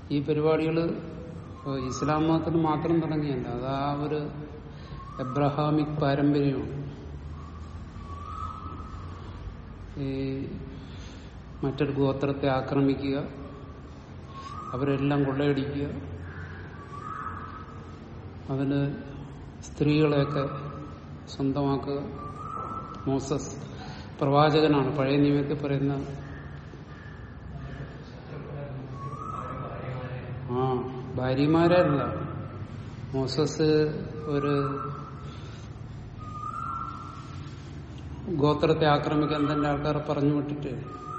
ഈ പരിപാടികൾ ഇസ്ലാം മതത്തിൽ മാത്രം തുടങ്ങിയല്ല അത് ആ ഒരു എബ്രഹാമിക് പാരമ്പര്യമാണ് ഈ മറ്റൊരു ഗോത്രത്തെ ആക്രമിക്കുക അവരെല്ലാം കൊള്ളയടിക്കുക അതിന് സ്ത്രീകളെയൊക്കെ സ്വന്തമാക്കുക മോസസ് പ്രവാചകനാണ് പഴയ നിയമത്തിൽ പറയുന്ന ആ ഭാര്യമാരല്ല മോസസ് ഒരു ഗോത്രത്തെ ആക്രമിക്കാൻ തന്റെ ആൾക്കാരെ പറഞ്ഞു വിട്ടിട്ട്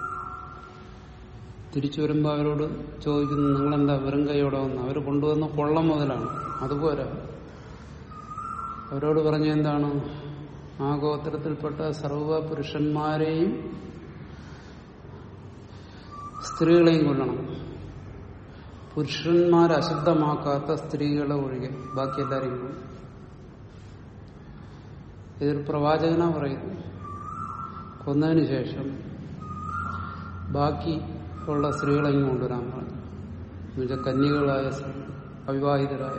തിരിച്ചു വരുമ്പോൾ അവരോട് ചോദിക്കുന്നു നിങ്ങളെന്താ വെറും കൈയോടെ വന്ന് അവർ കൊണ്ടുവന്ന കൊള്ളം മുതലാണ് അതുപോലെ അവരോട് പറഞ്ഞ എന്താണ് ആ ഗോത്രത്തിൽപ്പെട്ട സർവ പുരുഷന്മാരെയും സ്ത്രീകളെയും കൊല്ലണം പുരുഷന്മാരെ അശുദ്ധമാക്കാത്ത സ്ത്രീകളെ ഒഴികെ ബാക്കി എല്ലാവരെയും കൊല്ലും ഇതൊരു പ്രവാചകനാ പറയുന്നു കൊന്നതിന് ശേഷം ബാക്കി ഉള്ള സ്ത്രീകളെ ഇങ്ങ് കൊണ്ടുവരാൻ പറഞ്ഞു എന്നുവെച്ചാൽ കന്യകളായ സ്ത്രീ അവിവാഹിതരായ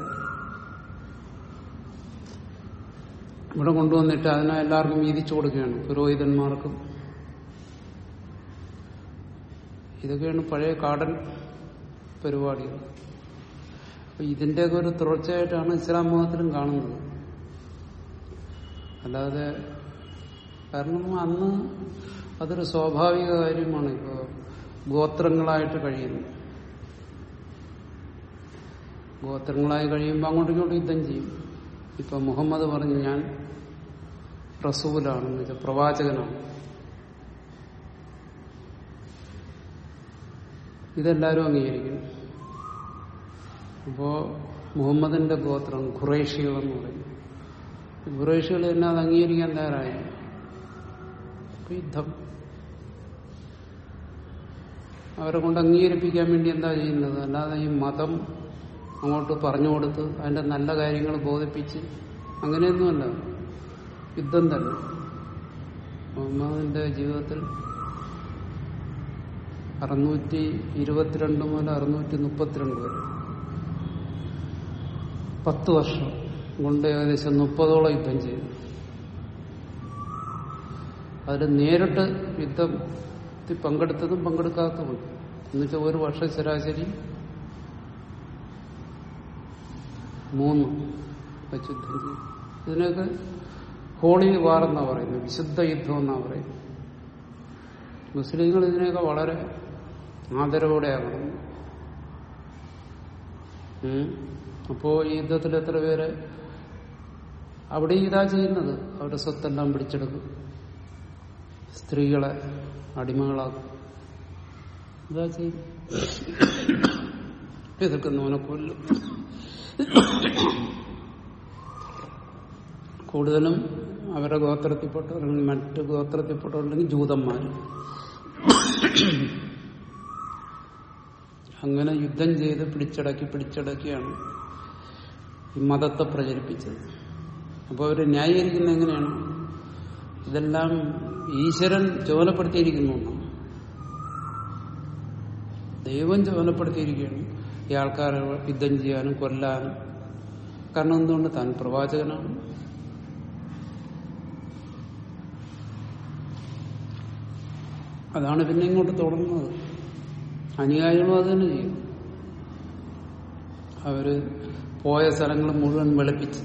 ഇവിടെ കൊണ്ടുവന്നിട്ട് അതിനെ എല്ലാവർക്കും വീതിച്ചു കൊടുക്കുകയാണ് പുരോഹിതന്മാർക്കും ഇതൊക്കെയാണ് പഴയ കാടൻ പരിപാടികൾ അപ്പൊ ഇതിന്റെയൊക്കെ ഒരു തുടർച്ചയായിട്ടാണ് ഇസ്ലാം മതത്തിലും കാണുന്നത് അല്ലാതെ കാരണം അന്ന് അതൊരു സ്വാഭാവിക കാര്യമാണ് ഇപ്പോ ഗോത്രങ്ങളായിട്ട് കഴിയുന്നു ഗോത്രങ്ങളായി കഴിയുമ്പോൾ അങ്ങോട്ടും ഇങ്ങോട്ടും യുദ്ധം ചെയ്യും ഇപ്പൊ മുഹമ്മദ് പറഞ്ഞു ഞാൻ റസൂലാണെന്ന് വെച്ചാൽ പ്രവാചകനാണ് ഇതെല്ലാവരും അംഗീകരിക്കണം അപ്പോ മുഹമ്മദിന്റെ ഗോത്രം ഖുറേഷികളെന്ന് പറയും ഖുറേഷികൾ തന്നെ അത് അംഗീകരിക്കാൻ തയ്യാറായി അപ്പൊ യുദ്ധം അവരെ കൊണ്ട് അംഗീകരിപ്പിക്കാൻ വേണ്ടി എന്താ ചെയ്യുന്നത് അല്ലാതെ ഈ മതം അങ്ങോട്ട് പറഞ്ഞു കൊടുത്ത് അതിന്റെ നല്ല കാര്യങ്ങൾ ബോധിപ്പിച്ച് അങ്ങനെയൊന്നുമല്ല യുദ്ധം തന്നെ മുഹമ്മദിന്റെ ജീവിതത്തിൽ അറുന്നൂറ്റി ഇരുപത്തിരണ്ട് മുതൽ അറുന്നൂറ്റി മുപ്പത്തിരണ്ട് വരെ പത്ത് വർഷം കൊണ്ട് ഏകദേശം മുപ്പതോളം യുദ്ധം ചെയ്തു അതിൽ നേരിട്ട് യുദ്ധത്തിൽ പങ്കെടുത്തതും പങ്കെടുക്കാത്തതും എന്നുവെച്ചാൽ ഒരു വർഷം ശരാശരി മൂന്ന് വെച്ച് യുദ്ധം ചെയ്തു ഇതിനൊക്കെ ഹോളി വാർ എന്നാ പറയുന്നത് വിശുദ്ധ യുദ്ധം എന്നാ പറയുന്നത് മുസ്ലിങ്ങൾ ഇതിനെയൊക്കെ വളരെ ആദരവോടെയാകണം അപ്പോ ഈ യുദ്ധത്തിൽ എത്ര പേര് അവിടെ ഇതാ ചെയ്യുന്നത് അവരുടെ സ്വത്തെല്ലാം പിടിച്ചെടുക്കും സ്ത്രീകളെ അടിമകളാക്കും ഇതാ ചെയ്യും എതിർക്കുന്നവനെ കൊല്ലും കൂടുതലും അവരുടെ ഗോത്രത്തിൽപ്പെട്ടവർ മറ്റ് ഗോത്രത്തിൽപ്പെട്ടവരുണ്ടെങ്കിൽ ജൂതന്മാർ അങ്ങനെ യുദ്ധം ചെയ്ത് പിടിച്ചടക്കി പിടിച്ചടക്കിയാണ് ഈ മതത്തെ പ്രചരിപ്പിച്ചത് അപ്പോൾ അവർ ന്യായീകരിക്കുന്നത് എങ്ങനെയാണ് ഇതെല്ലാം ഈശ്വരൻ ചുമലപ്പെടുത്തിയിരിക്കുന്നു എന്നാണ്. ദൈവം ചുമലപ്പെടുത്തിയിരിക്കുകയാണ് ഈ ആൾക്കാരെ യുദ്ധം ചെയ്യാനും കൊല്ലാനും കാരണം എന്തുകൊണ്ട് താൻ പ്രവാചകനാണ് അതാണ് പിന്നെ ഇങ്ങോട്ട് തുടർന്നത് അനുയായികളും അത് തന്നെ ചെയ്യും അവര് പോയ സ്ഥലങ്ങൾ മുഴുവൻ വെളുപ്പിച്ച്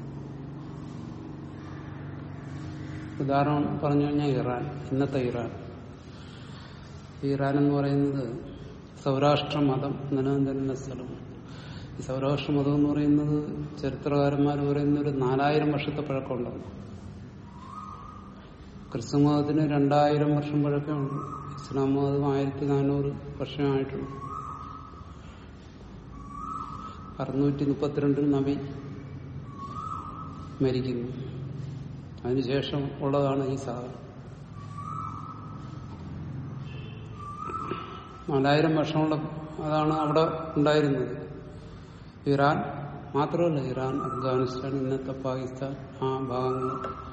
ഉദാഹരണം പറഞ്ഞു കഴിഞ്ഞാൽ ഇറാൻ ഇന്നത്തെ ഇറാൻ ഇറാൻ എന്ന് പറയുന്നത് സൗരാഷ്ട്ര മതം നിലനിന്നിരുന്ന സ്ഥലമാണ് ഈ സൗരാഷ്ട്ര മതം എന്ന് പറയുന്നത് ചരിത്രകാരന്മാർ പറയുന്ന ഒരു നാലായിരം വർഷത്തെ പഴക്കമുണ്ടാകും ക്രിസ്തു മതത്തിന് രണ്ടായിരം വർഷം പഴക്കമുണ്ട് ഇസ്ലാം മതം ആയിരത്തി നാനൂറ് വർഷമായിട്ടുണ്ട് അറുന്നൂറ്റി മുപ്പത്തിരണ്ടിൽ നബി മരിക്കുന്നു അതിനുശേഷം ഉള്ളതാണ് ഈ സാധനം നാലായിരം വർഷമുള്ള അതാണ് അവിടെ ഉണ്ടായിരുന്നത് ഇറാൻ മാത്രമല്ല ഇറാൻ അഫ്ഗാനിസ്ഥാൻ ഇന്നത്തെ പാകിസ്ഥാൻ ആ ഭാഗങ്ങൾ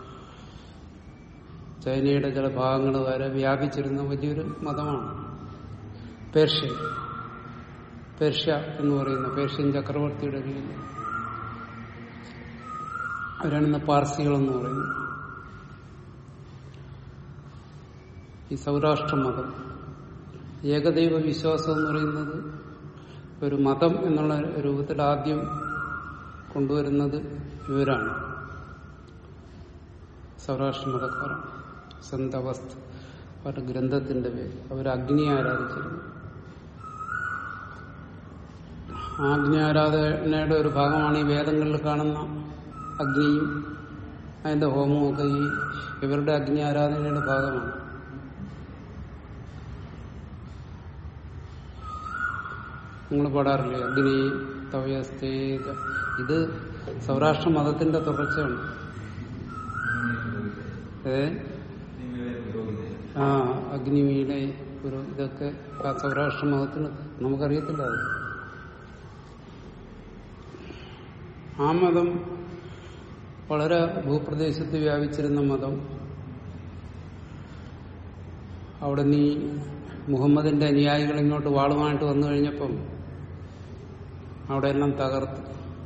ചൈനയുടെ ചില ഭാഗങ്ങൾ വരെ വ്യാപിച്ചിരുന്ന വലിയൊരു മതമാണ് പേർഷ്യ പേർഷ്യ എന്ന് പറയുന്ന പേർഷ്യൻ ചക്രവർത്തിയുടെ കീഴിൽ അവരാണ് ഇന്ന് പാർസികളെന്ന് പറയുന്നത് ഈ സൗരാഷ്ട്ര മതം ഏകദൈവ വിശ്വാസം എന്ന് പറയുന്നത് ഒരു മതം എന്നുള്ള രൂപത്തിൽ ആദ്യം കൊണ്ടുവരുന്നത് ഇവരാണ് സൗരാഷ്ട്ര മതക്കാരാണ് സന്തവസ്ത് അവരുടെ ഗ്രന്ഥത്തിന്റെ പേര് അവർ അഗ്നിയെ ആരാധിച്ചിരുന്നു ആ അഗ്നി ആരാധനയുടെ ഒരു ഭാഗമാണ് ഈ വേദങ്ങളിൽ കാണുന്ന അഗ്നിയും അതിന്റെ ഹോമവും ഒക്കെ ഈ ഇവരുടെ അഗ്നി ആരാധനയുടെ ഭാഗമാണ് നിങ്ങൾ പാടാറില്ലേ അഗ്നി തവയസ്തേജ ഇത് സൗരാഷ്ട്ര മതത്തിന്റെ തുടർച്ചയാണ് ഏ ആ അഗ്നിയുടെ ഒരു ഇതൊക്കെ ആ സൗരാഷ്ട്ര മതത്തിന് നമുക്കറിയത്തില്ല അത് ആ മതം വളരെ ഭൂപ്രദേശത്ത് വ്യാപിച്ചിരുന്ന മതം അവിടെ നീ മുഹമ്മദിന്റെ അനുയായികൾ ഇങ്ങോട്ട് വാളുമായിട്ട് വന്നു കഴിഞ്ഞപ്പം അവിടെ എല്ലാം തകർത്ത്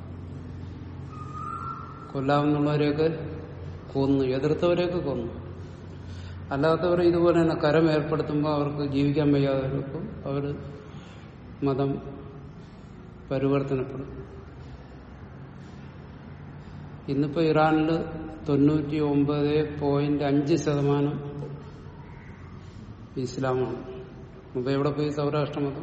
കൊല്ലാമെന്നുള്ളവരെയൊക്കെ കൊന്നു എതിർത്തവരെയൊക്കെ കൊന്നു അല്ലാത്തവർ ഇതുപോലെ തന്നെ കരം ഏർപ്പെടുത്തുമ്പോൾ അവർക്ക് ജീവിക്കാൻ വയ്യാതെ വരുമ്പോൾ അവർ മതം പരിവർത്തനപ്പെടും ഇന്നിപ്പോ ഇറാനിൽ തൊണ്ണൂറ്റി ഒമ്പത് പോയിന്റ് അഞ്ച് ശതമാനം ഇസ്ലാമാണ് അപ്പൊ എവിടെ പോയി സൗരാഷ്ട്ര മതം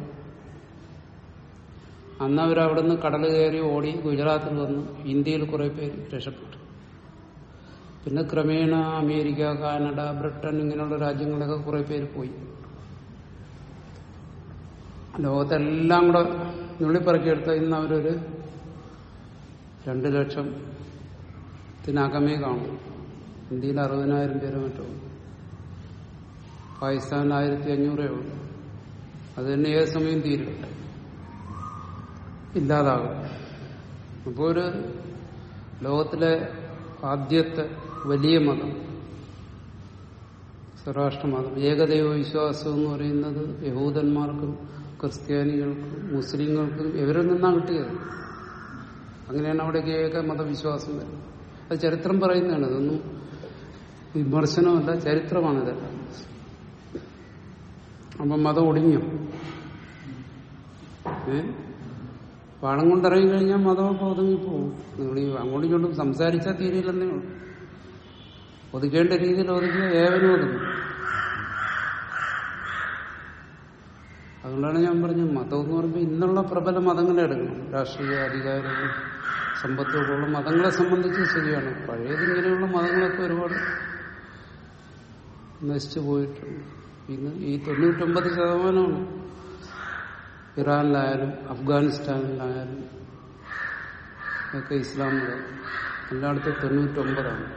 അന്ന് അവരവിടുന്ന് കടൽ കയറി ഓടി ഗുജറാത്തിൽ വന്നു ഇന്ത്യയിൽ കുറെ പേര് രക്ഷപ്പെട്ടു പിന്നെ ക്രമേണ അമേരിക്ക കാനഡ ബ്രിട്ടൻ ഇങ്ങനെയുള്ള രാജ്യങ്ങളിലൊക്കെ കുറെ പേര് പോയി ലോകത്തെല്ലാം കൂടെ നുള്ളിപ്പറക്കിയെടുത്ത ഇന്ന് അവരൊരു രണ്ടു ലക്ഷം ത്തിനകമേ കാണും ഇന്ത്യയിൽ അറുപതിനായിരം പേര് മറ്റോ പാകിസ്ഥാനിൽ ആയിരത്തി അഞ്ഞൂറേ ഉള്ളൂ അത് തന്നെ ഏത് സമയം തീരും ഇല്ലാതാകും അപ്പോൾ ഒരു ലോകത്തിലെ ആദ്യത്തെ വലിയ മതം സ്വരാഷ്ട്രമതം ഏകദൈവ വിശ്വാസം എന്ന് പറയുന്നത് യഹൂദന്മാർക്കും ക്രിസ്ത്യാനികൾക്കും മുസ്ലിങ്ങൾക്കും ഇവരിൽ നിന്നാണ് കിട്ടിയത് അങ്ങനെയാണ് അവിടേക്ക് ഏക മതവിശ്വാസം വരുന്നത് അത് ചരിത്രം പറയുന്നതാണ് ഇതൊന്നും വിമർശനമല്ല ചരിത്രമാണിതെല്ലാം അപ്പം മതം ഒടുങ്ങിയോ ഏ പാടം കൊണ്ടിറങ്ങി കഴിഞ്ഞാൽ മതമൊക്കെ ഒതുങ്ങിപ്പോവും നിങ്ങൾ ഈ അങ്ങോട്ടും ഇങ്ങോട്ടും സംസാരിച്ചാൽ തീരില്ലെന്നേ ഉള്ളൂ ഒതുക്കേണ്ട രീതിയിൽ ഒതുക്കിയ ഏവനും ഒതുങ്ങും അതുകൊണ്ടാണ് ഞാൻ പറഞ്ഞത് മതം എന്ന് പറയുമ്പോൾ ഇന്നുള്ള പ്രബല മതങ്ങളെ എടുക്കണം രാഷ്ട്രീയ അധികാരവും സമ്പത്തൊക്കെ ഉള്ള മതങ്ങളെ സംബന്ധിച്ച് ശരിയാണ് പഴയത് ഇങ്ങനെയുള്ള മതങ്ങളൊക്കെ ഒരുപാട് നശിച്ചു പോയിട്ടുണ്ട് ഇന്ന് ഈ തൊണ്ണൂറ്റൊമ്പത് ശതമാനമാണ് ഇറാനിലായാലും അഫ്ഗാനിസ്ഥാനിലായാലും ഒക്കെ ഇസ്ലാം മതം എല്ലായിടത്തും തൊണ്ണൂറ്റൊമ്പതാണ്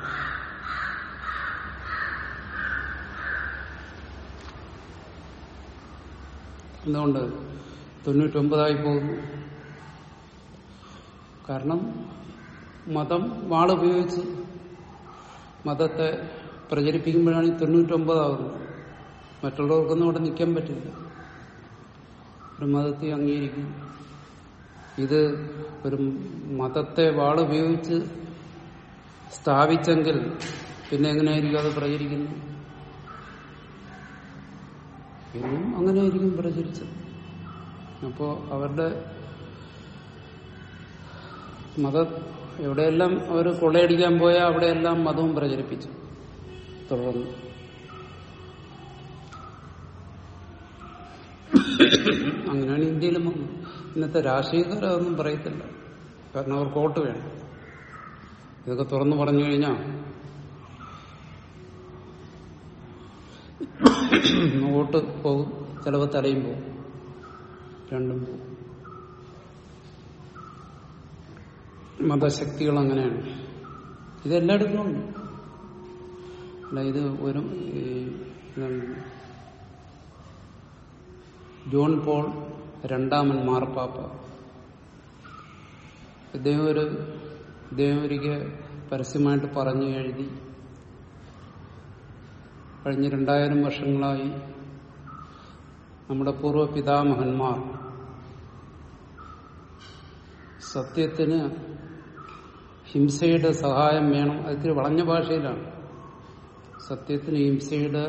എന്തുകൊണ്ട് തൊണ്ണൂറ്റൊമ്പതായി പോകുന്നു കാരണം മതം വാളുപയോഗിച്ച് മതത്തെ പ്രചരിപ്പിക്കുമ്പോഴാണ് ഈ തൊണ്ണൂറ്റൊമ്പതാകുന്നത് മറ്റുള്ളവർക്കൊന്നും അവിടെ നിൽക്കാൻ പറ്റില്ല ഒരു മതത്തെ അംഗീകരിക്കും ഇത് ഒരു മതത്തെ വാളുപയോഗിച്ച് സ്ഥാപിച്ചെങ്കിൽ പിന്നെ എങ്ങനെയായിരിക്കും അത് പ്രചരിക്കുന്നത് ഇന്നും അങ്ങനെയായിരിക്കും പ്രചരിച്ചത് അപ്പോ അവരുടെ മത എവിടെയെല്ലാം അവർ കൊള്ളയടിക്കാൻ പോയാൽ അവിടെയെല്ലാം മതവും പ്രചരിപ്പിച്ചു തുടർന്ന് അങ്ങനെയാണ് ഇന്ത്യയിലും വന്നത് ഇന്നത്തെ രാഷ്ട്രീയക്കാർ അതൊന്നും പറയത്തില്ല കാരണം അവർക്ക് വോട്ട് വേണം ഇതൊക്കെ തുറന്നു പറഞ്ഞു കഴിഞ്ഞാൽ വോട്ട് പോകും ചിലവ് തലയും പോകും രണ്ടും പോകും മതശക്തികൾ അങ്ങനെയാണ് ഇതെല്ലായിടത്തും ഉണ്ട് അല്ല ഇത് ഒരു ഈ, എന്താണ്, ജോൺ പോൾ രണ്ടാമൻ മാർപ്പാപ്പ ഇദ്ദേഹം ഒരു ഇദ്ദേഹം ഒരിക്കൽ പരസ്യമായിട്ട് പറഞ്ഞു എഴുതി കഴിഞ്ഞ രണ്ടായിരം വർഷങ്ങളായി നമ്മുടെ പൂർവ്വ പിതാമഹന്മാർ സത്യത്തിന് ഹിംസയുടെ സഹായം വേണം അതിൽ വളഞ്ഞ ഭാഷയിലാണ് സത്യത്തിന് ഹിംസയുടെ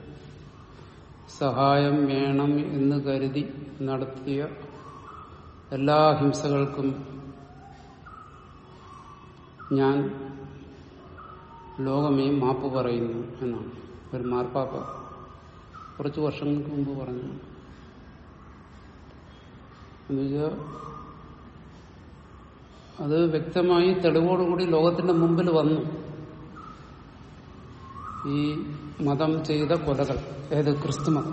സഹായം വേണം എന്ന് കരുതി നടത്തിയ എല്ലാ ഹിംസകൾക്കും ഞാൻ ലോകമേ മാപ്പ് പറയുന്നു എന്നാണ് ഒരു മാർപ്പാപ്പ കുറച്ച് വർഷങ്ങൾക്ക് മുമ്പ് പറഞ്ഞു എന്നുവെച്ചാൽ അത് വ്യക്തമായി തെളിവോടുകൂടി ലോകത്തിന്റെ മുമ്പിൽ വന്നു ഈ മതം ചെയ്ത കൊലകൾ ഏത് ക്രിസ്തു മതം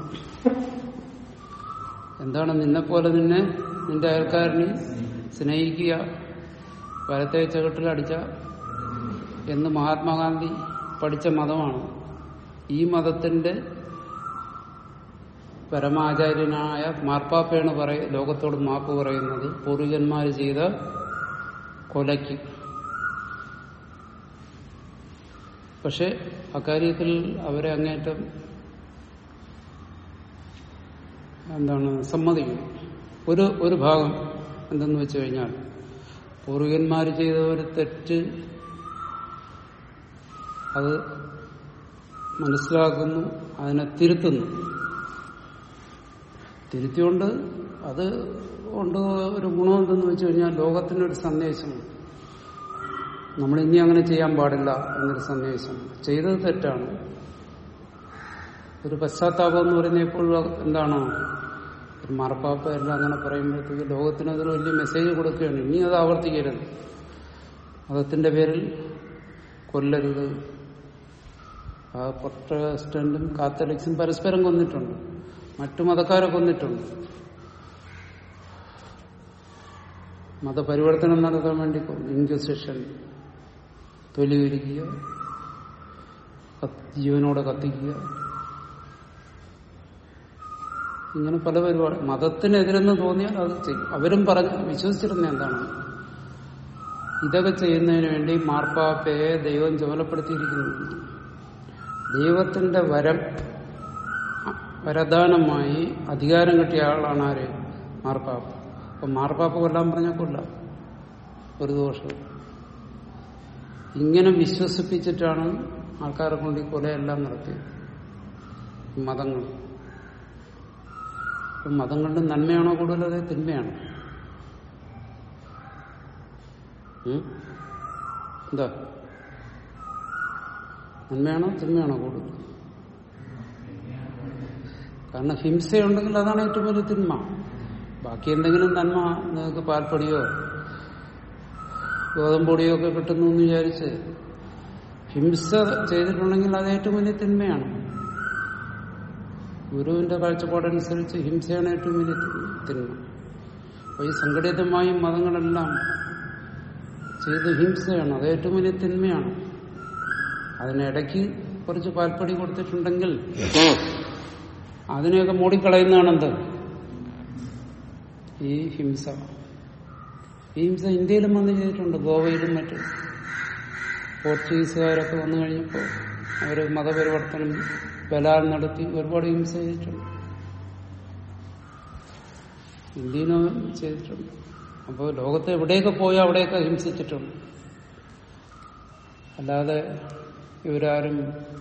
എന്താണ് നിന്നെപ്പോലെ നിന്നെ നിന്റെ അയൽക്കാരനെ സ്നേഹിക്കുക വലത്തെ ചവിട്ടിലടിച്ച എന്ന് മഹാത്മാഗാന്ധി പഠിച്ച മതമാണ് ഈ മതത്തിന്റെ പരമാചാര്യനായ മാർപ്പാപ്പയാണ് പറയ ലോകത്തോട് മാപ്പ് പറയുന്നത് പൂർവികന്മാർ ചെയ്ത കൊലയ്ക്ക് പക്ഷെ അക്കാര്യത്തിൽ അവരെ അങ്ങേറ്റം എന്താണ് സമ്മതിക്കും ഒരു ഒരു ഭാഗം എന്തെന്ന് വെച്ച് കഴിഞ്ഞാൽ പൂർവികന്മാർ ചെയ്ത ഒരു തെറ്റ് അത് മനസ്സിലാക്കുന്നു അതിനെ തിരുത്തുന്നു തിരുത്തിക്കൊണ്ട് അത് കൊണ്ട് ഒരു ഗുണം എന്തെന്ന് വെച്ച് കഴിഞ്ഞാൽ ലോകത്തിനൊരു സന്ദേശമുണ്ട് നമ്മൾ ഇനി അങ്ങനെ ചെയ്യാൻ പാടില്ല എന്നൊരു സന്ദേശം ചെയ്തത് തെറ്റാണ് ഒരു പശ്ചാത്താപം എന്ന് പറയുന്നത് എപ്പോഴും എന്താണ് ഒരു മാർപ്പാപ്പ എല്ലാം അങ്ങനെ പറയുമ്പോഴത്തേക്ക് ലോകത്തിന് അതൊരു വലിയ മെസ്സേജ് കൊടുക്കുകയാണ് ഇനി അത് ആവർത്തിക്കരുത് മതത്തിന്റെ പേരിൽ കൊല്ലരുത് ആ പ്രൊട്ടസ്റ്റന്റും കാത്തലിക്സും പരസ്പരം കൊന്നിട്ടുണ്ട് മറ്റു മതക്കാരെ കൊന്നിട്ടുണ്ട് മതപരിവർത്തനം നടത്താൻ വേണ്ടി ഇൻക്വിസിഷൻ തൊലി ഉരിക്കുക ജീവനോടെ കത്തിക്കുക ഇങ്ങനെ പല പരിപാടി മതത്തിനെതിരെന്ന് തോന്നിയാൽ അത് ചെയ്യും അവരും പറഞ്ഞ് വിശ്വസിച്ചിരുന്ന എന്താണ് ഇതൊക്കെ ചെയ്യുന്നതിന് വേണ്ടി മാർപ്പാപ്പയെ ദൈവം ചുമലപ്പെടുത്തിയിരിക്കുന്നു ദൈവത്തിന്റെ വരം വരദാനമായി അധികാരം കിട്ടിയ ആളാണ് ആര് മാർപ്പാപ്പ അപ്പൊ മാർപ്പാപ്പ കൊല്ലാൻ പറഞ്ഞ കൊല്ലാം ഒരു ദോഷവും ഇങ്ങനെ വിശ്വസിപ്പിച്ചിട്ടാണ് ആൾക്കാരെ കൊണ്ട് ഈ കൊലയെല്ലാം നടത്തിയത് ഈ മതങ്ങൾ അപ്പൊ മതങ്ങളുടെ നന്മയാണോ കൂടുതൽ അതേ തിന്മയാണോ ഉം? എന്താ നന്മയാണോ തിന്മയാണോ കൂടുതൽ കാരണം ഹിംസയുണ്ടെങ്കിൽ അതാണ് ഏറ്റവും വലിയ തിന്മ ബാക്കി എന്തെങ്കിലും നന്മ നിങ്ങൾക്ക് പാൽപ്പൊടിയോ ഗോതമ്പൊടിയോ ഒക്കെ കിട്ടുന്നു എന്ന് വിചാരിച്ച് ഹിംസ ചെയ്തിട്ടുണ്ടെങ്കിൽ അത് ഏറ്റവും വലിയ തിന്മയാണ് ഗുരുവിന്റെ കാഴ്ചപ്പാടനുസരിച്ച് ഹിംസയാണ് ഏറ്റവും വലിയ തിന്മ അപ്പൊ ഈ സംഘടിതമായി മതങ്ങളെല്ലാം ചെയ്ത് ഹിംസയാണ് അത് ഏറ്റവും വലിയ തിന്മയാണ് അതിനിടയ്ക്ക് കുറച്ച് പാൽപ്പൊടി കൊടുത്തിട്ടുണ്ടെങ്കിൽ അതിനെയൊക്കെ മൂടിക്കളയുന്നതാണ് എന്ത് ഈ ഹിംസ ഈ ഹിംസ ഇന്ത്യയിലും വന്ന് ചെയ്തിട്ടുണ്ട് ഗോവയിലും മറ്റും പോർച്ചുഗീസുകാരൊക്കെ വന്നു കഴിഞ്ഞപ്പോൾ അവർ മതപരിവർത്തനം ബലാൽ നടത്തി ഒരുപാട് ഹിംസ ചെയ്തിട്ടുണ്ട് ഇന്ത്യയിലും ചെയ്തിട്ടുണ്ട് അപ്പോൾ ലോകത്ത് എവിടെയൊക്കെ പോയോ അവിടെയൊക്കെ ഹിംസിച്ചിട്ടുണ്ട് അല്ലാതെ ഇവരാരും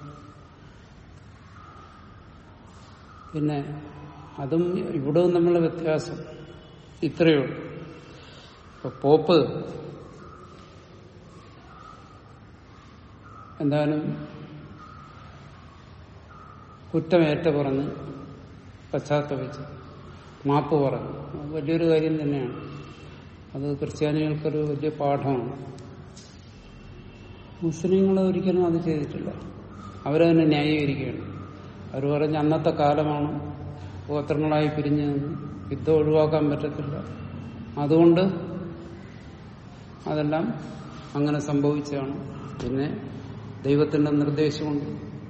പിന്നെ അതും ഇവിടവും നമ്മളെ വ്യത്യാസം ഇത്രയേ ഉള്ളൂ ഇപ്പൊ പോപ്പ് എന്തായാലും കുറ്റമേറ്റ പറഞ്ഞ് പശ്ചാത്തപിച്ച് മാപ്പ് പറഞ്ഞു അത് വലിയൊരു കാര്യം തന്നെയാണ് അത് ക്രിസ്ത്യാനികൾക്കൊരു വലിയ പാഠമാണ് മുസ്ലിങ്ങൾ ഒരിക്കലും അത് ചെയ്തിട്ടില്ല അവരതിനെ ന്യായീകരിക്കുകയാണ് അവർ പറഞ്ഞ അന്നത്തെ കാലമാണ് ഗോത്രങ്ങളായി പിരിഞ്ഞ് നിന്ന് യുദ്ധം ഒഴിവാക്കാൻ പറ്റത്തില്ല അതുകൊണ്ട് അതെല്ലാം അങ്ങനെ സംഭവിച്ചതാണ് പിന്നെ ദൈവത്തിന്റെ നിർദ്ദേശമുണ്ട്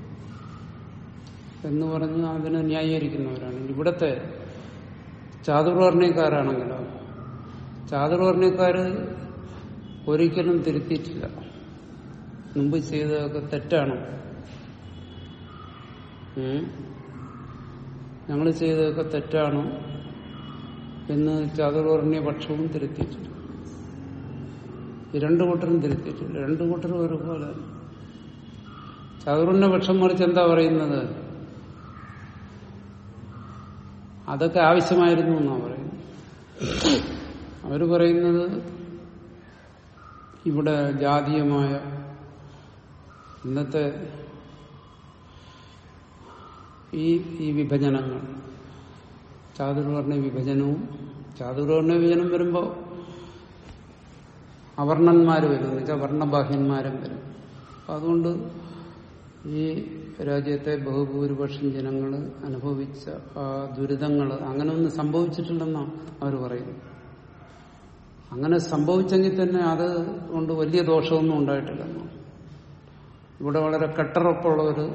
എന്ന് പറഞ്ഞ് അതിനെ ന്യായീകരിക്കുന്നവരാണ് ഇവിടത്തെ ചാതുർവർണ്ണയക്കാരാണെങ്കിലോ ചാതുർവർണ്ണയക്കാര് ഒരിക്കലും തിരുത്തിയിട്ടില്ല മുമ്പ് ചെയ്തതൊക്കെ തെറ്റാണ് ഞങ്ങൾ ചെയ്തതൊക്കെ തെറ്റാണ് എന്ന് ചാതുർവർണ്ണയ പക്ഷവും തിരുത്തിയിട്ടില്ല ഈ രണ്ടു കൂട്ടരും തിരുത്തിയിട്ടില്ല രണ്ടു കൂട്ടരും ഒരുപോലെ ചതുറിന്റെ പക്ഷം മറിച്ച് എന്താ പറയുന്നത് അതൊക്കെ ആവശ്യമായിരുന്നു എന്നാ പറയുന്നത് അവര് പറയുന്നത് ഇവിടെ ജാതീയമായ ഇന്നത്തെ ഈ ഈ വിഭജനങ്ങൾ ചാതുർവർണ്ണ വിഭജനവും ചാതുർവർണ്ണ വിഭജനം വരുമ്പോൾ അവർണന്മാർ വരും എന്ന് വെച്ചാൽ വർണ്ണബാഹ്യന്മാരും വരും അപ്പൊ അതുകൊണ്ട് ഈ രാജ്യത്തെ ബഹുഭൂരിപക്ഷം ജനങ്ങൾ അനുഭവിച്ച ആ ദുരിതങ്ങൾ അങ്ങനെ ഒന്നും സംഭവിച്ചിട്ടില്ലെന്നാണ് അവർ പറയുന്നത് അങ്ങനെ സംഭവിച്ചെങ്കിൽ തന്നെ അത് കൊണ്ട് വലിയ ദോഷമൊന്നും ഉണ്ടായിട്ടില്ലെന്നാണ് ഇവിടെ വളരെ കെട്ടറപ്പുള്ള ഒരു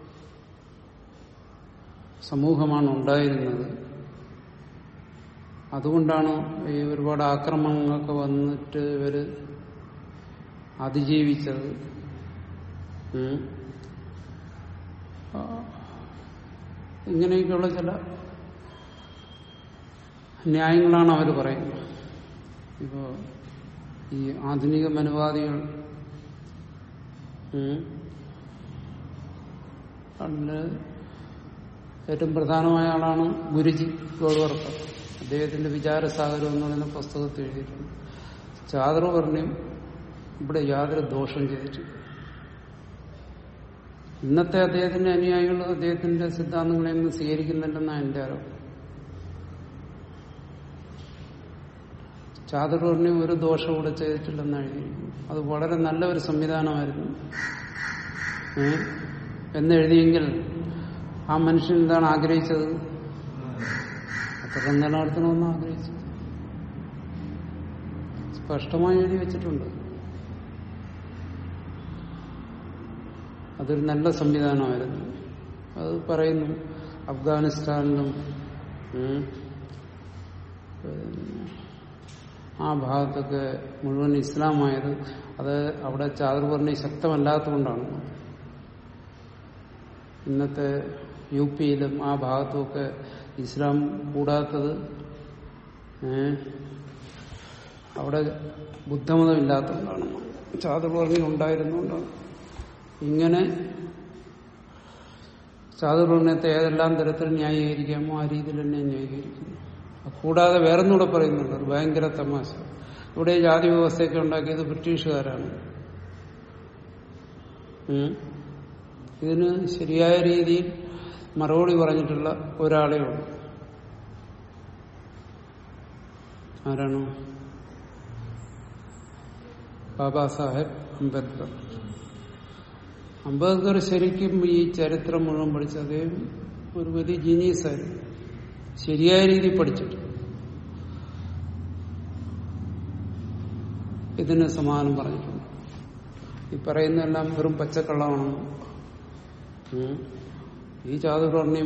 സമൂഹമാണ് ഉണ്ടായിരുന്നത് അതുകൊണ്ടാണ് ഈ ഒരുപാട് ആക്രമണങ്ങളൊക്കെ വന്നിട്ട് ഇവര് അതിജീവിച്ചത് ഉം. ആ, ഇങ്ങനെയൊക്കെയുള്ള ചില ന്യായങ്ങളാണ് അവർ പറയുന്നത് ഇപ്പോ ഈ ആധുനിക മനുവാദികൾ ഉം, അതില് ഏറ്റവും പ്രധാനമായ ആളാണ് ഗുരുജി ഗോൾവർക്കർ അദ്ദേഹത്തിന്റെ വിചാരസാഗരം എന്ന് പറയുന്ന പുസ്തകത്തിൽ എഴുതിയിട്ടുണ്ട് ചാതുർവർണ്ണ്യം ഇവിടെ യാതൊരു ദോഷം ചെയ്തിട്ടില്ല ഇന്നത്തെ അദ്ദേഹത്തിന്റെ അനുയായികൾ അദ്ദേഹത്തിന്റെ സിദ്ധാന്തങ്ങളെയൊന്നും സ്വീകരിക്കുന്നില്ലെന്നാണ് എന്റെ അറിവ് ചാതുർവർണ്ണ്യം ഒരു ദോഷം ഇവിടെ ചെയ്തിട്ടില്ലെന്നാണ് എഴുതിയിരിക്കുന്നത് അത് വളരെ നല്ല ഒരു സംവിധാനമായിരുന്നു ഏ? എന്നെഴുതിയെങ്കിൽ ആ മനുഷ്യൻ എന്താണ് ആഗ്രഹിച്ചത് അത്ര നിലനിർത്തണമെന്ന് ആഗ്രഹിച്ചു സ്പഷ്ടമായി എഴുതി വെച്ചിട്ടുണ്ട് അതൊരു നല്ല സംവിധാനമായിരുന്നു അത് പറയുന്നു അഫ്ഗാനിസ്ഥാനിലും ഉം, പിന്നെ ആ ഭാഗത്തൊക്കെ മുഴുവൻ ഇസ്ലാമായത് അത് അവിടെ ചാതുർവർണ്ണി ശക്തമല്ലാത്തതുകൊണ്ടാണ് ഇന്നത്തെ യു പിയിലും ആ ഭാഗത്തുമൊക്കെ ഇസ്ലാം കൂടാത്തത് ഏ, അവിടെ ബുദ്ധമതം ഇല്ലാത്തതുകൊണ്ടാണ് ചാതുർവർണ്ണി ഉണ്ടായിരുന്നുകൊണ്ടാണ് ഇങ്ങനെ ചാതുർവർണ്ണയത്തെ ഏതെല്ലാം തരത്തിൽ ന്യായീകരിക്കാമോ ആ രീതിയിൽ തന്നെ ന്യായീകരിക്കുന്നു കൂടാതെ വേറൊന്നുകൂടെ പറയുന്നുണ്ട് ഒരു ഭയങ്കര തമാശ ഇവിടെ ഈ ജാതി വ്യവസ്ഥയൊക്കെ ഉണ്ടാക്കിയത് ബ്രിട്ടീഷുകാരാണ് ഉം. ഇതിന് ശരിയായ രീതിയിൽ മറുപടി പറഞ്ഞിട്ടുള്ള ഒരാളേ ഉള്ളൂ ആരാണ് ബാബാ സാഹേബ് അംബേദ്കർ അംബേദ്കർ ശരിക്കും ഈ ചരിത്രം മുഴുവൻ പഠിച്ച അദ്ദേഹം ഒരു വലിയ ജീനിയസ് ആയിരുന്നു ശരിയായ രീതിയിൽ പഠിച്ചിട്ട് ഇതിന് സമാനം പറഞ്ഞിട്ടുണ്ട് ഈ പറയുന്നതെല്ലാം വെറും പച്ചക്കള്ളമാണ് ഉം. ഈ ചാതുർവർണ്ണ്യം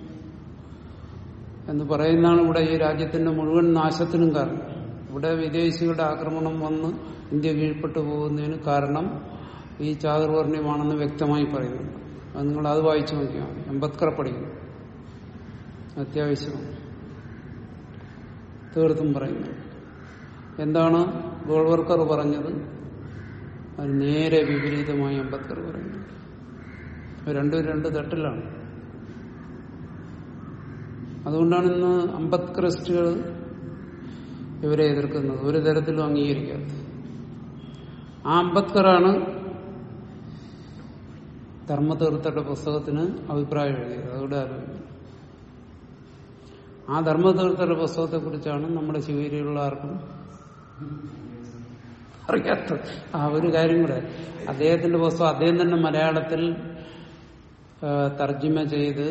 എന്ന് പറയുന്നതാണ് ഇവിടെ ഈ രാജ്യത്തിന്റെ മുഴുവൻ നാശത്തിനും കാരണം ഇവിടെ വിദേശികളുടെ ആക്രമണം വന്ന് ഇന്ത്യ കീഴ്പ്പെട്ടു പോകുന്നതിന് കാരണം ഈ ചാതുർവർണ്ണ്യമാണെന്ന് വ്യക്തമായി പറയുന്നുണ്ട് അത് നിങ്ങൾ അത് വായിച്ചു നോക്കിയാൽ മതി അംബേദ്കർ പഠിക്കുന്നു അത്യാവശ്യമാണ് തീർത്തും പറയുന്നു എന്താണ് ഗോൾവർക്കർ പറഞ്ഞത് അത് നേരെ വിപരീതമായി അംബേദ്കർ പറയുന്നു രണ്ടും രണ്ട് തട്ടിലാണ് അതുകൊണ്ടാണ് ഇന്ന് അംബേദ്കറിസ്റ്റുകൾ ഇവരെ എതിർക്കുന്നത് ഒരു തരത്തിലും അംഗീകരിക്കാത്തത് ആ അംബേദ്കറാണ് ധർമ്മതീർത്ഥയുടെ പുസ്തകത്തിന് അഭിപ്രായം എഴുതിയത് അതുകൂടെ ആലോചിക്കും ആ ധർമ്മതീർത്ഥയുടെ പുസ്തകത്തെ കുറിച്ചാണ് നമ്മുടെ ശിവരിയിലുള്ള ആർക്കും അറിയാത്ത ആ ഒരു കാര്യം കൂടെ അദ്ദേഹത്തിന്റെ പുസ്തകം അദ്ദേഹം തന്നെ മലയാളത്തിൽ ആ, തർജ്ജിമ ചെയ്ത്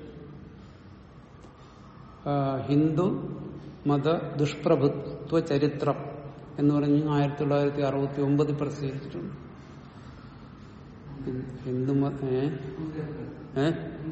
ആ, ഹിന്ദു മത ദുഷ്പ്രഭുത്വ ചരിത്രം എന്ന് പറഞ്ഞ് ആയിരത്തി തൊള്ളായിരത്തി അറുപത്തി ഒമ്പതിൽ പ്രസിദ്ധീകരിച്ചിട്ടുണ്ട് ഹിന്ദു മത ഏ? ഏ?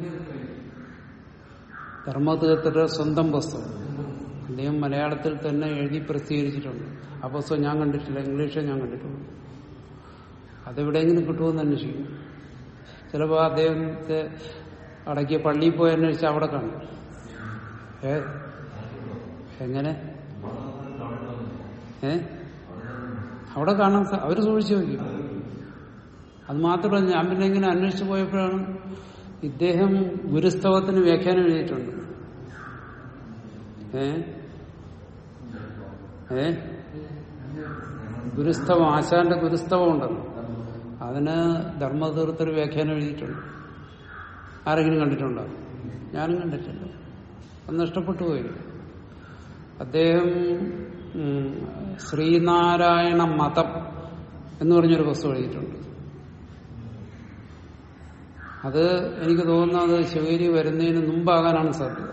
ധർമ്മതീർത്ഥരുടെ സ്വന്തം പുസ്തകം അദ്ദേഹം മലയാളത്തിൽ തന്നെ എഴുതി പ്രസിദ്ധീകരിച്ചിട്ടുണ്ട് ആ പുസ്തകം ഞാൻ കണ്ടിട്ടില്ല ഇംഗ്ലീഷേ ഞാൻ കണ്ടിട്ടുള്ളൂ അതെവിടെയെങ്കിലും കിട്ടുമെന്ന് അന്വേഷിക്കും ചിലപ്പോൾ അദ്ദേഹത്തെ അടക്കിയ പള്ളിയിൽ പോയി അന്വേഷിച്ച് അവിടെ കാണും ഏ എങ്ങനെ ഏ അവിടെ കാണാൻ സ- അവര് സൂക്ഷിച്ചു വയ്ക്കും അത് മാത്രമല്ല ഞാൻ പിന്നെ ഇങ്ങനെ അന്വേഷിച്ചു പോയപ്പോഴാണ് ഇദ്ദേഹം ഗുരുസ്തവത്തിന് വ്യാഖ്യാനം എഴുതിയിട്ടുണ്ട് ഏ ഏ ഗുരുസ്തവം ആശാന്റെ ഗുരുസ്തവം ഉണ്ടല്ലോ അതിന് ധർമ്മതീർത്ഥർ വ്യാഖ്യാനം എഴുതിയിട്ടുണ്ട് ആരെങ്കിലും കണ്ടിട്ടുണ്ടോ ഞാനും കണ്ടിട്ടില്ല അത് നഷ്ടപ്പെട്ടു പോയി അദ്ദേഹം ഉം, ശ്രീനാരായണ മതം എന്ന് പറഞ്ഞൊരു പുസ്തകം എഴുതിയിട്ടുണ്ട് അത് എനിക്ക് തോന്നുന്നത് ശിവഗിരി വരുന്നതിന് മുമ്പാകാനാണ് സാധ്യത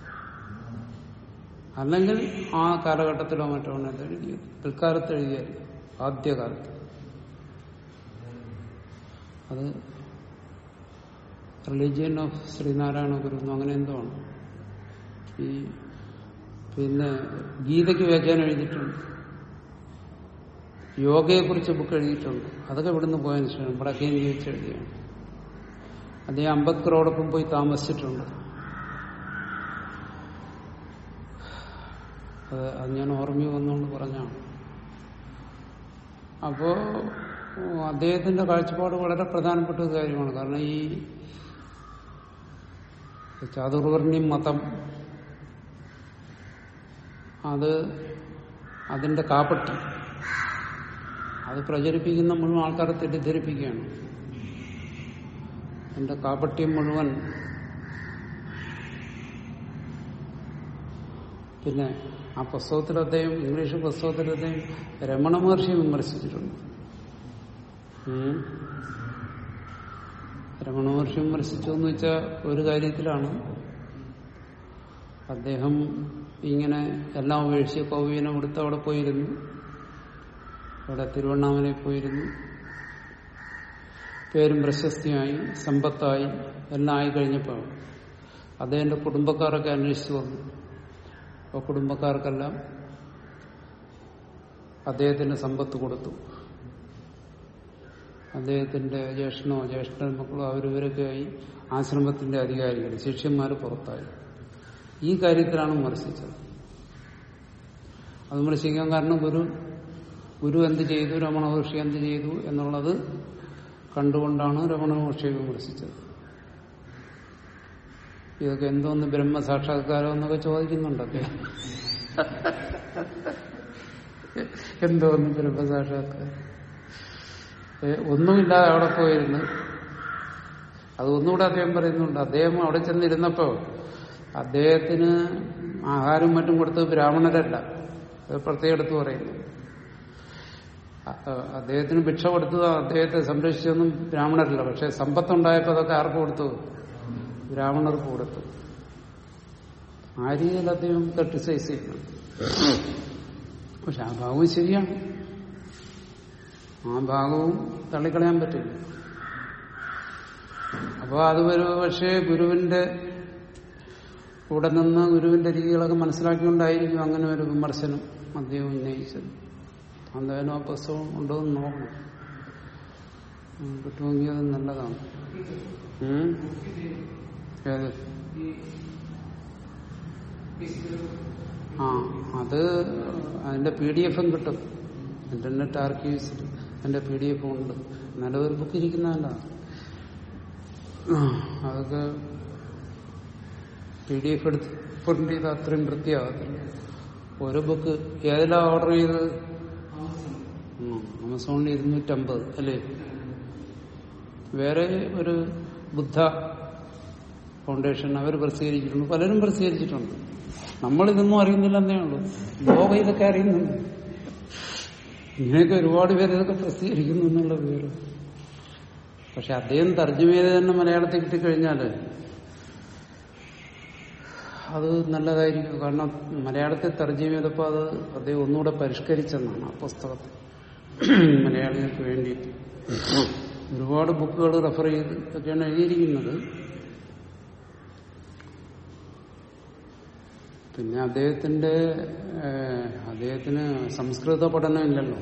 അല്ലെങ്കിൽ ആ കാലഘട്ടത്തിലോ മറ്റോ ആണ് ഇത് എഴുതിയത് പിൽക്കാലത്ത് എഴുതിയത് ആദ്യകാലത്ത് അത് റിലീജിയൻ ഓഫ് ശ്രീനാരായണ ഗുരു എന്ന് അങ്ങനെ എന്തോ ആണ് ഈ പിന്നെ ഗീതയ്ക്ക് വ്യാഖ്യാനം എഴുതിയിട്ടുണ്ട് യോഗയെക്കുറിച്ച് ബുക്ക് എഴുതിയിട്ടുണ്ട് അതൊക്കെ ഇവിടുന്ന് പോയതിനു ശേഷം വടക്കേ ജീവിച്ച് എഴുതിയാണ് അദ്ദേഹം അംബേദ്കറോടൊപ്പം പോയി താമസിച്ചിട്ടുണ്ട് അത് അത് ഞാൻ ഓർമ്മ വന്നുകൊണ്ട് പറഞ്ഞാണ് അപ്പോ ഉം, അദ്ദേഹത്തിന്റെ കാഴ്ചപ്പാട് വളരെ പ്രധാനപ്പെട്ട ഒരു കാര്യമാണ് കാരണം ഈ ചാതുർവർണ്ണി മതം അത് അതിന്റെ കാപ്പട്ടി അത് പ്രചരിപ്പിക്കുന്ന മുഴുവൻ ആൾക്കാരെ തെറ്റിദ്ധരിപ്പിക്കുകയാണ് എന്റെ കാപ്പട്യം മുഴുവൻ പിന്നെ ആ പുസ്തകത്തിൽ അദ്ദേഹം ഇംഗ്ലീഷ് പുസ്തകത്തിൽ അദ്ദേഹം രമണ മഹർഷിയെ വിമർശിച്ചിട്ടുണ്ട് ഉം. രമണ മഹർഷി വിമർശിച്ചു എന്ന് വെച്ചാൽ ഒരു കാര്യത്തിലാണ് അദ്ദേഹം ഇങ്ങനെ എല്ലാം ഉപേക്ഷിച്ച് കൗവീനം കൊടുത്ത് അവിടെ പോയിരുന്നു അവിടെ തിരുവണ്ണാമലയിൽ പോയിരുന്നു പേരും പ്രശസ്തിയായി സമ്പത്തായി എല്ലാം ആയി കഴിഞ്ഞപ്പോൾ അദ്ദേഹത്തിന്റെ കുടുംബക്കാരൊക്കെ അന്വേഷിച്ചു വന്നു അപ്പോൾ കുടുംബക്കാർക്കെല്ലാം അദ്ദേഹത്തിന് സമ്പത്ത് കൊടുത്തു അദ്ദേഹത്തിന്റെ ജ്യേഷ്ഠനോ ജ്യേഷ്ഠൻ മക്കളോ അവരിവരൊക്കെ ആയി ആശ്രമത്തിന്റെ അധികാരികൾ ശിഷ്യന്മാർ പുറത്തായി ഈ കാര്യത്തിലാണ് വിമർശിച്ചത് അത് വിമർശിക്കാൻ കാരണം ഗുരു ഗുരു എന്ത് ചെയ്തു രമണ മഹർഷി എന്ത് ചെയ്തു എന്നുള്ളത് കണ്ടുകൊണ്ടാണ് രമണ മഹർഷിയെ വിമർശിച്ചത് ഇതൊക്കെ എന്തോന്ന് ബ്രഹ്മസാക്ഷാത്കാരം എന്നൊക്കെ ചോദിക്കുന്നുണ്ടൊക്കെ എന്തോന്ന് ബ്രഹ്മസാക്ഷാത്കാരം ഏ, ഒന്നുമില്ലാതെ അവിടെ പോയിരുന്നു അത് ഒന്നുകൂടെ അദ്ദേഹം പറയുന്നുണ്ട് അദ്ദേഹം അവിടെ ചെന്നിരുന്നപ്പോ അദ്ദേഹത്തിന് ആഹാരം മറ്റും കൊടുത്തത് ബ്രാഹ്മണരല്ല അത് പ്രത്യേകം എടുത്ത് പറയുന്നു അ- അ- അദ്ദേഹത്തിന് ഭിക്ഷ കൊടുത്തത് അദ്ദേഹത്തെ സംരക്ഷിച്ചൊന്നും ബ്രാഹ്മണരല്ല പക്ഷെ സമ്പത്തുണ്ടായപ്പോൾ അതൊക്കെ ആർക്ക് കൊടുത്തു ബ്രാഹ്മണർക്ക് കൊടുത്തു ആ രീതിയിൽ അദ്ദേഹം ക്രിട്ടിസൈസ് ചെയ്യുന്നു പക്ഷെ ആ ഭാഗവും ശരിയാണ് ആ ഭാഗവും തള്ളിക്കളയാൻ പറ്റില്ല അപ്പോൾ അത് ഒരു പക്ഷേ ഗുരുവിന്റെ കൂടെ നിന്ന് ഗുരുവിന്റെ രീതികളൊക്കെ മനസ്സിലാക്കിക്കൊണ്ടായിരിക്കും അങ്ങനെ ഒരു വിമർശനം അദ്ദേഹം ഉന്നയിച്ചത് എന്തായാലും ആ പുസ്തകം ഉണ്ടോ എന്ന് നോക്കണം ഉം, കിട്ടുമെങ്കിൽ അത് നല്ലതാണ് ഉം? ഏത് ആ അത് അതിന്റെ പി ഡി എഫും കിട്ടും ഇന്റർനെറ്റ് ആർക്കീവ്സിൽ അതിന്റെ പി ഡി എഫും ഉണ്ട് എന്നാലും ഒരു ബുക്ക് ഇരിക്കുന്നതല്ല അതൊക്കെ പി ഡി എഫ് എടുത്ത് പ്രിന്റ് ചെയ്ത് അത്രയും വൃത്തിയാകത്തില്ല ഒരു ബുക്ക് ഏതിലാ ഓർഡർ ചെയ്തത് ഉം, ആമസോണിൽ ഇരുന്നൂറ്റമ്പത് അല്ലേ വേറെ ഒരു ബുദ്ധ ഫൗണ്ടേഷൻ അവർ പ്രസിദ്ധീകരിച്ചിട്ടുണ്ട് പലരും പ്രസിദ്ധീകരിച്ചിട്ടുണ്ട് നമ്മളിതൊന്നും അറിയുന്നില്ലെന്നേ ഉള്ളൂ ലോകം ഇതൊക്കെ അറിയുന്നുണ്ട് ഇങ്ങനെയൊക്കെ ഒരുപാട് പേര് ഇതൊക്കെ പ്രസിദ്ധീകരിക്കുന്നു എന്നുള്ള പേര് പക്ഷെ അദ്ദേഹം തർജ്ജമ ചെയ്ത് തന്നെ മലയാളത്തിൽ കിട്ടിക്കഴിഞ്ഞാൽ അത് നല്ലതായിരിക്കും കാരണം മലയാളത്തിൽ തർജ്ജമ ചെയ്തപ്പോൾ അത് അദ്ദേഹം ഒന്നുകൂടെ പരിഷ്കരിച്ചെന്നാണ് ആ പുസ്തകത്തിൽ മലയാളികൾക്ക് വേണ്ടിയിട്ട് ഒരുപാട് ബുക്കുകൾ റെഫർ ചെയ്ത് ഒക്കെയാണ് എഴുതിയിരിക്കുന്നത് പിന്നെ അദ്ദേഹത്തിന്റെ ഏഹ്, അദ്ദേഹത്തിന് സംസ്കൃത പഠനമില്ലല്ലോ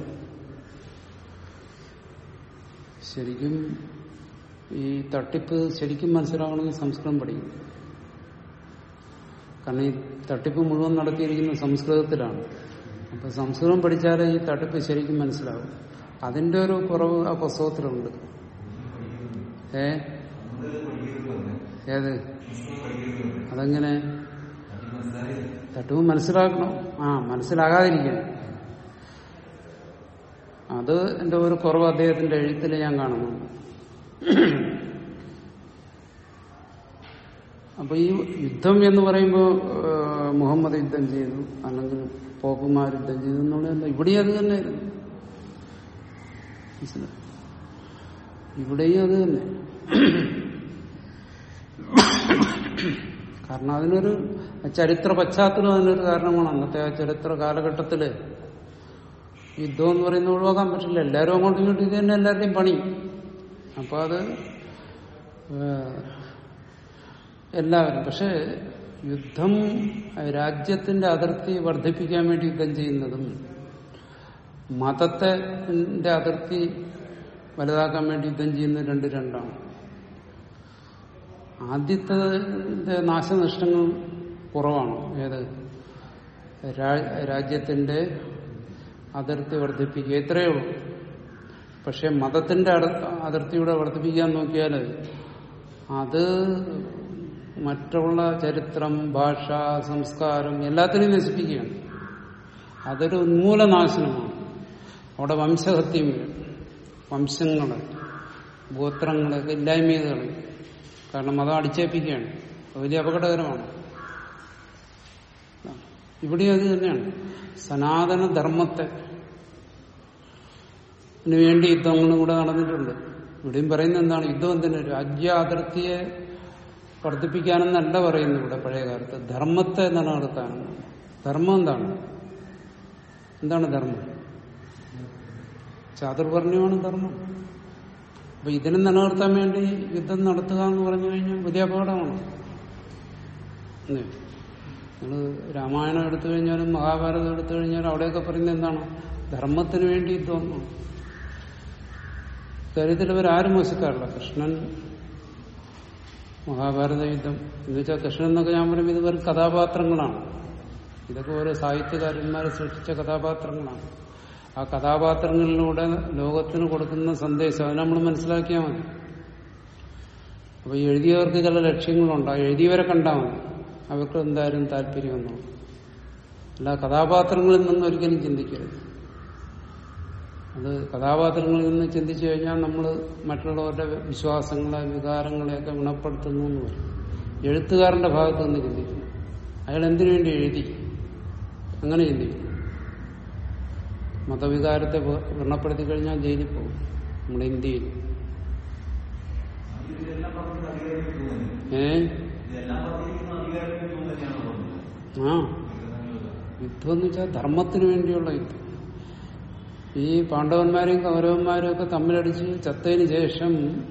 ശരിക്കും ഈ തട്ടിപ്പ് ശരിക്കും മനസ്സിലാക്കണമെങ്കിൽ സംസ്കൃതം പഠിക്കും കാരണം ഈ തട്ടിപ്പ് മുഴുവൻ നടത്തിയിരിക്കുന്നത് സംസ്കൃതത്തിലാണ് അപ്പൊ സംസ്കൃതം പഠിച്ചാലേ ഈ തട്ടിപ്പ് ശരിക്കും മനസ്സിലാവും അതിന്റെ ഒരു കുറവ് ആ പുസ്തകത്തിലുണ്ട് ഏ ഏത് അതെങ്ങനെ തട്ടിപ്പ് മനസ്സിലാക്കണം ആ മനസ്സിലാകാതിരിക്കണം അത് എന്റെ ഒരു കുറവ് അദ്ദേഹത്തിന്റെ എഴുത്തിൽ ഞാൻ കാണുന്നുണ്ട് അപ്പൊ ഈ യുദ്ധം എന്ന് പറയുമ്പോൾ മുഹമ്മദ് യുദ്ധം ചെയ്തു അല്ലെങ്കിൽ പോപ്പുമാർ യുദ്ധം ചെയ്തു എന്നുള്ളതല്ല ഇവിടെ അത് തന്നെയായിരുന്നു മനസ്സിലായോ? ഇവിടെയും അത് തന്നെ കാരണം അതിനൊരു ചരിത്ര പശ്ചാത്തലം അതിനൊരു കാരണമാണ് അന്നത്തെ ആ ചരിത്ര കാലഘട്ടത്തില് യുദ്ധം എന്ന് പറയുന്നത് ഒഴിവാക്കാൻ പറ്റില്ല എല്ലാവരും അങ്ങോട്ടും ഇങ്ങോട്ടും ഇത് തന്നെ എല്ലാവരുടെയും പണി അപ്പൊ അത് ഏഹ്, എല്ലാവരും പക്ഷെ യുദ്ധം രാജ്യത്തിന്റെ അതിർത്തി വർദ്ധിപ്പിക്കാൻ വേണ്ടി യുദ്ധം ചെയ്യുന്നതും മതത്തെ ന്റെ അതിർത്തി വലുതാക്കാൻ വേണ്ടി യുദ്ധം ചെയ്യുന്നത് രണ്ട് രണ്ടാണ് ആദ്യത്തെ നാശനഷ്ടങ്ങൾ കുറവാണ് ഏത് രാ- രാജ്യത്തിന്റെ അതിർത്തി വർദ്ധിപ്പിക്കുക ഇത്രയേ ഉള്ളൂ പക്ഷെ മതത്തിന്റെ അട- അതിർത്തിയുടെ വർദ്ധിപ്പിക്കാൻ നോക്കിയാൽ അത് മറ്റുള്ള ചരിത്രം ഭാഷ സംസ്കാരം എല്ലാത്തിനെയും നശിപ്പിക്കുകയാണ് അതൊരു ഉന്മൂലനാശനമാണ് അവിടെ വംശഹത്യം വരും വംശങ്ങള് ഗോത്രങ്ങളൊക്കെ ഇല്ലായ്മ ചെയ്ത് കളയും കാരണം മതം അടിച്ചേൽപ്പിക്കുകയാണ് അത് വലിയ അപകടകരമാണ് ഇവിടെ അത് തന്നെയാണ് സനാതന ധർമ്മത്തെ ന് വേണ്ടി യുദ്ധങ്ങളും കൂടെ നടന്നിട്ടുണ്ട് ഇവിടെയും പറയുന്നത് എന്താണ് യുദ്ധം എന്തിനു രാജ്യ അതിർത്തിയെ വർദ്ധിപ്പിക്കാനെന്നല്ല പറയുന്നു ഇവിടെ പഴയ കാലത്ത് ധർമ്മത്തെ നിലനിർത്താനാണ് ധർമ്മം എന്താണ് എന്താണ് ധർമ്മം ചാതുർവർണ്ണയമാണ് ധർമ്മം അപ്പൊ ഇതിനെ നിലനിർത്താൻ വേണ്ടി യുദ്ധം നടത്തുക എന്ന് പറഞ്ഞു കഴിഞ്ഞാൽ വലിയ അപകടമാണ് അല്ലേ? നിങ്ങള് രാമായണം എടുത്തു കഴിഞ്ഞാലും മഹാഭാരതം എടുത്തു കഴിഞ്ഞാലും അവിടെയൊക്കെ പറയുന്നത് എന്താണ് ധർമ്മത്തിന് വേണ്ടി യുദ്ധം എന്നാണ് കാര്യത്തിൽ ഇവരാരും മോശക്കാറില്ല കൃഷ്ണൻ മഹാഭാരത യുദ്ധം എന്ന് വെച്ചാൽ കൃഷ്ണൻ എന്നൊക്കെ ഞാൻ പറയുമ്പോൾ ഇത് വെറും കഥാപാത്രങ്ങളാണ് ഇതൊക്കെ ഓരോ സാഹിത്യകാരന്മാരെ സൃഷ്ടിച്ച കഥാപാത്രങ്ങളാണ് ആ കഥാപാത്രങ്ങളിലൂടെ ലോകത്തിന് കൊടുക്കുന്ന സന്ദേശം അത് നമ്മൾ മനസ്സിലാക്കിയാൽ മതി അപ്പൊ ഈ എഴുതിയവർക്ക് ചില ലക്ഷ്യങ്ങളുണ്ട് ആ എഴുതിയവരെ കണ്ടാൽ മതി അവർക്ക് എന്തായാലും താല്പര്യമൊന്നും അല്ല കഥാപാത്രങ്ങളിൽ നിന്ന് ഒരിക്കലും ചിന്തിക്കരുത് അത് കഥാപാത്രങ്ങളിൽ നിന്ന് ചിന്തിച്ചു കഴിഞ്ഞാൽ നമ്മൾ മറ്റുള്ളവരുടെ വിശ്വാസങ്ങളെ വികാരങ്ങളെയൊക്കെ ഗുണപ്പെടുത്തുന്നു എന്ന് പറയും എഴുത്തുകാരന്റെ ഭാഗത്ത് നിന്ന് ചിന്തിക്കും അയാൾ എന്തിനു വേണ്ടി എഴുതി അങ്ങനെ ചിന്തിക്കും മതവികാരത്തെ വ- വ്രണപ്പെടുത്തി കഴിഞ്ഞാൽ ജയിലിൽ പോകും നമ്മുടെ ഇന്ത്യയിൽ ഏ ആ യുദ്ധം എന്ന് വെച്ചാൽ ധർമ്മത്തിന് വേണ്ടിയുള്ള യുദ്ധം ഈ പാണ്ഡവന്മാരെയും കൗരവന്മാരും ഒക്കെ തമ്മിലടിച്ച് ചത്തതിന് ശേഷം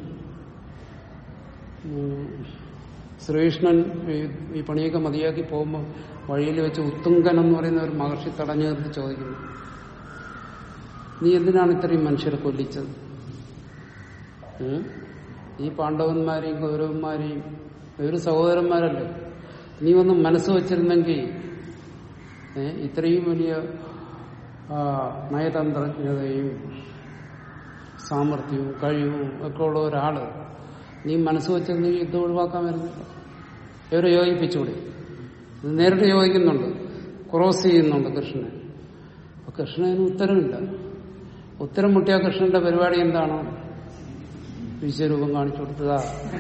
ഉം, ശ്രീകൃഷ്ണൻ ഈ- ഈ പണിയൊക്കെ മതിയാക്കി പോകുമ്പോൾ വഴിയിൽ വെച്ച് ഉത്തുങ്കൻ എന്ന് പറയുന്ന ഒരു മഹർഷി തടഞ്ഞു നിർത്തി ചോദിക്കുന്നു നീ എന്തിനാണ് ഇത്രയും മനുഷ്യരെ കൊല്ലിച്ചത് ഉം? ഈ പാണ്ഡവന്മാരെയും കൗരവന്മാരെയും ഒരു സഹോദരന്മാരല്ലേ നീ ഒന്ന് മനസ്സ് വച്ചിരുന്നെങ്കിൽ ഏ, ഇത്രയും വലിയ ആ, നയതന്ത്രജ്ഞതയും സാമർഥ്യവും കഴിവും ഒക്കെ ഉള്ള ഒരാള് നീ മനസ്സ് വെച്ചിരുന്നെങ്കിൽ യുദ്ധം ഒഴിവാക്കാൻ വരുന്നില്ല ഇവരെ യോജിപ്പിച്ചുകൂടി ഇത് നേരിട്ട് യോജിക്കുന്നുണ്ട് ക്രോസ് ചെയ്യുന്നുണ്ട് കൃഷ്ണനെ അപ്പൊ കൃഷ്ണന് ഉത്തരമില്ല ഉത്തരം മുട്ടിയ കൃഷ്ണന്റെ പരിപാടി എന്താണ് വിശ്വരൂപം കാണിച്ചു കൊടുത്തതാ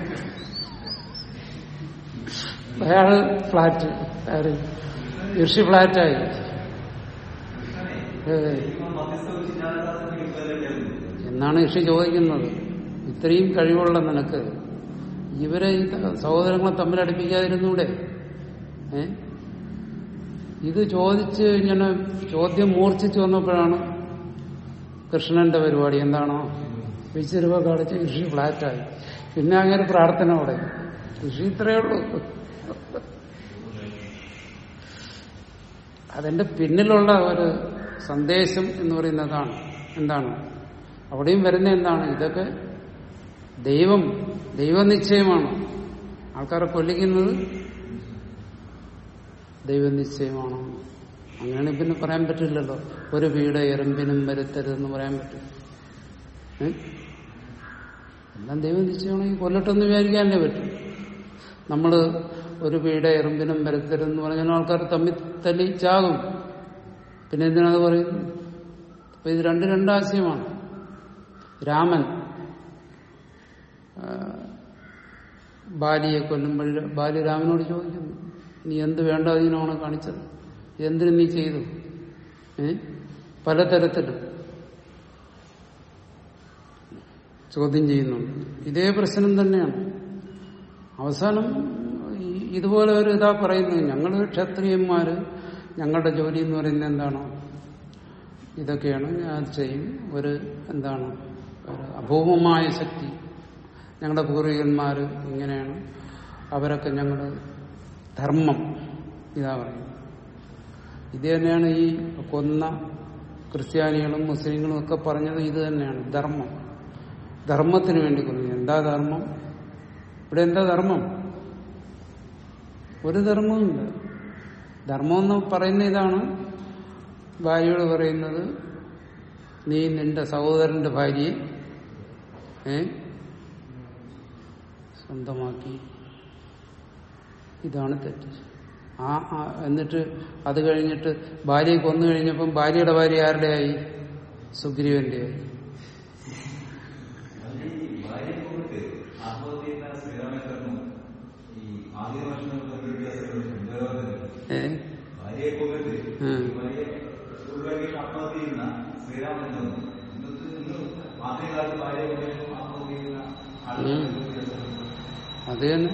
അയാള് ഫ്ലാറ്റ് ആര് ഋഷി ഫ്ലാറ്റായി ഏ. എന്നാണ് ഋഷി ചോദിക്കുന്നത് ഇത്രയും കഴിവുള്ള നിനക്ക് ഇവരെ ഈ സഹോദരങ്ങളെ തമ്മിൽ അടുപ്പിക്കാതിരുന്നൂടെ ഏ ഇത് ചോദിച്ച് ഇങ്ങനെ ചോദ്യം മൂർച്ഛിച്ചു വന്നപ്പോഴാണ് കൃഷ്ണന്റെ പരിപാടി എന്താണോ വിശ്വരൂപ കാണിച്ച് ഋഷി ഫ്ലാറ്റായി പിന്നെ അങ്ങനെ പ്രാർത്ഥന അവിടെ ഋഷി ഇത്രയേ ഉള്ളൂ അതിന്റെ പിന്നിലുള്ള ഒരു സന്ദേശം എന്ന് പറയുന്നതാണ് എന്താണ് അവിടെയും വരുന്ന എന്താണ് ഇതൊക്കെ ദൈവം ദൈവനിശ്ചയമാണ് ആൾക്കാരെ കൊല്ലിക്കുന്നത് ദൈവനിശ്ചയമാണ് അങ്ങനെയാണെങ്കിൽ പിന്നെ പറയാൻ പറ്റില്ലല്ലോ ഒരു വീട് എറുമ്പിനും വരുത്തരുതെന്ന് പറയാൻ പറ്റും ഏ? എല്ലാം ദൈവം നിശ്ചയമാണെങ്കിൽ കൊല്ലട്ടെന്ന് വിചാരിക്കാനേ പറ്റും നമ്മള് ഒരു വീട് എറുമ്പിനും വരുത്തരുതെന്ന് പറഞ്ഞാൽ ആൾക്കാർ തമ്മിൽ തല്ലി ചാകും പിന്നെ എന്തിനാത് പറയുന്നു അപ്പൊ ഇത് രണ്ട് രണ്ടാശയമാണ് രാമൻ ആ, ബാലിയെ കൊല്ലുമ്പോൾ ബാലി രാമനോട് ചോദിക്കുന്നു നീ എന്ത് വേണ്ടാതീനമാണ് കാണിച്ചത് എന്തിനു നീ ചെയ്തു ഏ പലതരത്തിലും ചോദ്യം ചെയ്യുന്നുണ്ട് ഇതേ പ്രശ്നം തന്നെയാണ് അവസാനം ഈ- ഇതുപോലെ ഒരു ഇതാ പറയുന്നത് ഞങ്ങൾ ക്ഷത്രിയന്മാര് ഞങ്ങളുടെ ജോലി എന്ന് പറയുന്നത് എന്താണോ ഇതൊക്കെയാണ് ഞാൻ ചെയ്യും ഒരു എന്താണ് ഒരു അഭൂമമായ ശക്തി ഞങ്ങളുടെ പൂർവികന്മാർ ഇങ്ങനെയാണ് അവരൊക്കെ ഞങ്ങൾ ധർമ്മം ഇതാ പറയുന്നത് ഇത് തന്നെയാണ് ഈ കൊന്ന ക്രിസ്ത്യാനികളും മുസ്ലിങ്ങളും ഒക്കെ പറഞ്ഞത് ഇത് തന്നെയാണ് ധർമ്മം ധർമ്മത്തിന് വേണ്ടി കൊന്നു എന്താ ധർമ്മം ഇവിടെ എന്താ ധർമ്മം ഒരു ധർമ്മവുമില്ല ധർമ്മം എന്ന് പറയുന്ന ഇതാണ് ഭാര്യയോട് പറയുന്നത് നീ നിന്റെ സഹോദരന്റെ ഭാര്യയെ ഏ സ്വന്തമാക്കി ഇതാണ് തെറ്റ് ആ ആ, എന്നിട്ട് അത് കഴിഞ്ഞിട്ട് ഭാര്യയെ കൊന്നു കഴിഞ്ഞപ്പം ഭാര്യയുടെ ഭാര്യ ആരുടെ ആയി സുഗ്രീവന്റെ ആയി ഭാര്യയെ കൊണ്ടിട്ട് ആത്മഹത്യ ചെയ്യുന്ന ശ്രീരാമചന്ദ്രനും ഈ ആദ്യ വർഷങ്ങൾക്ക് വ്യത്യാസങ്ങളുണ്ട് ഏ ഭാര്യയെ കൊന്നിട്ട് ഉം. ഈ ഭാര്യയെ ഒഴിവാക്കി ആത്മഹത്യ ചെയ്യുന്ന ശ്രീരാമചന്ദ്രനും ഇന്നത്തെ ഇന്ന് ആദ്യകാലത്ത് ഭാര്യയെ കൊന്നിട്ട് ആത്മഹത്യ ചെയ്യുന്ന ആളുകൾ ഉം. അത് തന്നെ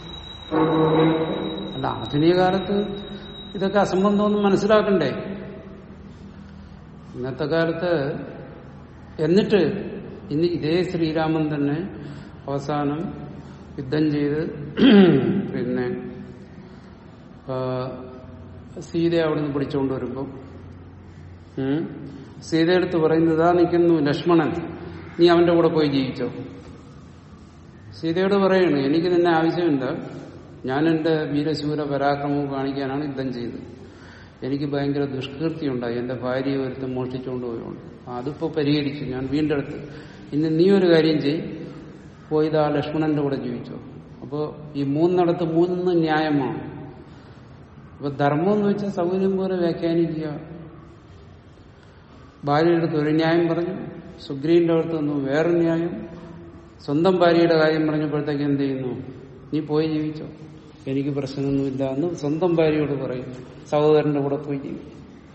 അല്ല ആധുനിക കാലത്ത് ഇതൊക്കെ അസംബന്ധമൊന്നും മനസ്സിലാക്കണ്ടേ ഇന്നത്തെ കാലത്ത് എന്നിട്ട് ഇനി ഇതേ ശ്രീരാമൻ തന്നെ അവസാനം യുദ്ധം ചെയ്ത് പിന്നെ ആ, സീതയെ അവിടുന്ന് പിടിച്ചുകൊണ്ട് വരുമ്പം ഉം, സീതയെടുത്ത് പറയുന്നത് ഇതാ നിൽക്കുന്നു ലക്ഷ്മണൻ നീ അവന്റെ കൂടെ പോയി ജീവിച്ചോ സീതയോട് പറയണു എനിക്ക് നിന്നെ ആവശ്യമില്ല ഞാൻ എന്റെ വീരശൂര പരാക്രമവും കാണിക്കാനാണ് യുദ്ധം ചെയ്തത് എനിക്ക് ഭയങ്കര ദുഷ്കീർത്തിയുണ്ടായി എന്റെ ഭാര്യയെ ഒരുത്തം മോഷ്ടിച്ചുകൊണ്ട് പോയതുകൊണ്ട് അതിപ്പോ പരിഹരിച്ചു ഞാൻ വീണ്ടെടുത്ത് ഇനി നീ ഒരു കാര്യം ചെയ് പോയി ഇതാ ലക്ഷ്മണന്റെ കൂടെ ജീവിച്ചോ അപ്പോ ഈ മൂന്നിടത്ത് മൂന്ന് ന്യായമാണ് അപ്പൊ ധർമ്മം എന്ന് വെച്ചാൽ സൗകര്യം പോലെ വ്യാഖ്യാനിക്കുക ഭാര്യയുടെ അടുത്ത് ഒരു ന്യായം പറഞ്ഞു സുഗ്രീവിന്റെ അടുത്ത് നിന്ന് വേറെ ന്യായം സ്വന്തം ഭാര്യയുടെ കാര്യം പറഞ്ഞപ്പോഴത്തേക്ക് എന്ത് ചെയ്യുന്നു നീ പോയി ജീവിച്ചോ എനിക്ക് പ്രശ്നമൊന്നുമില്ല എന്ന് സ്വന്തം ഭാര്യയോട് പറയും സഹോദരന്റെ കൂടെ പോയി ജീവിക്കും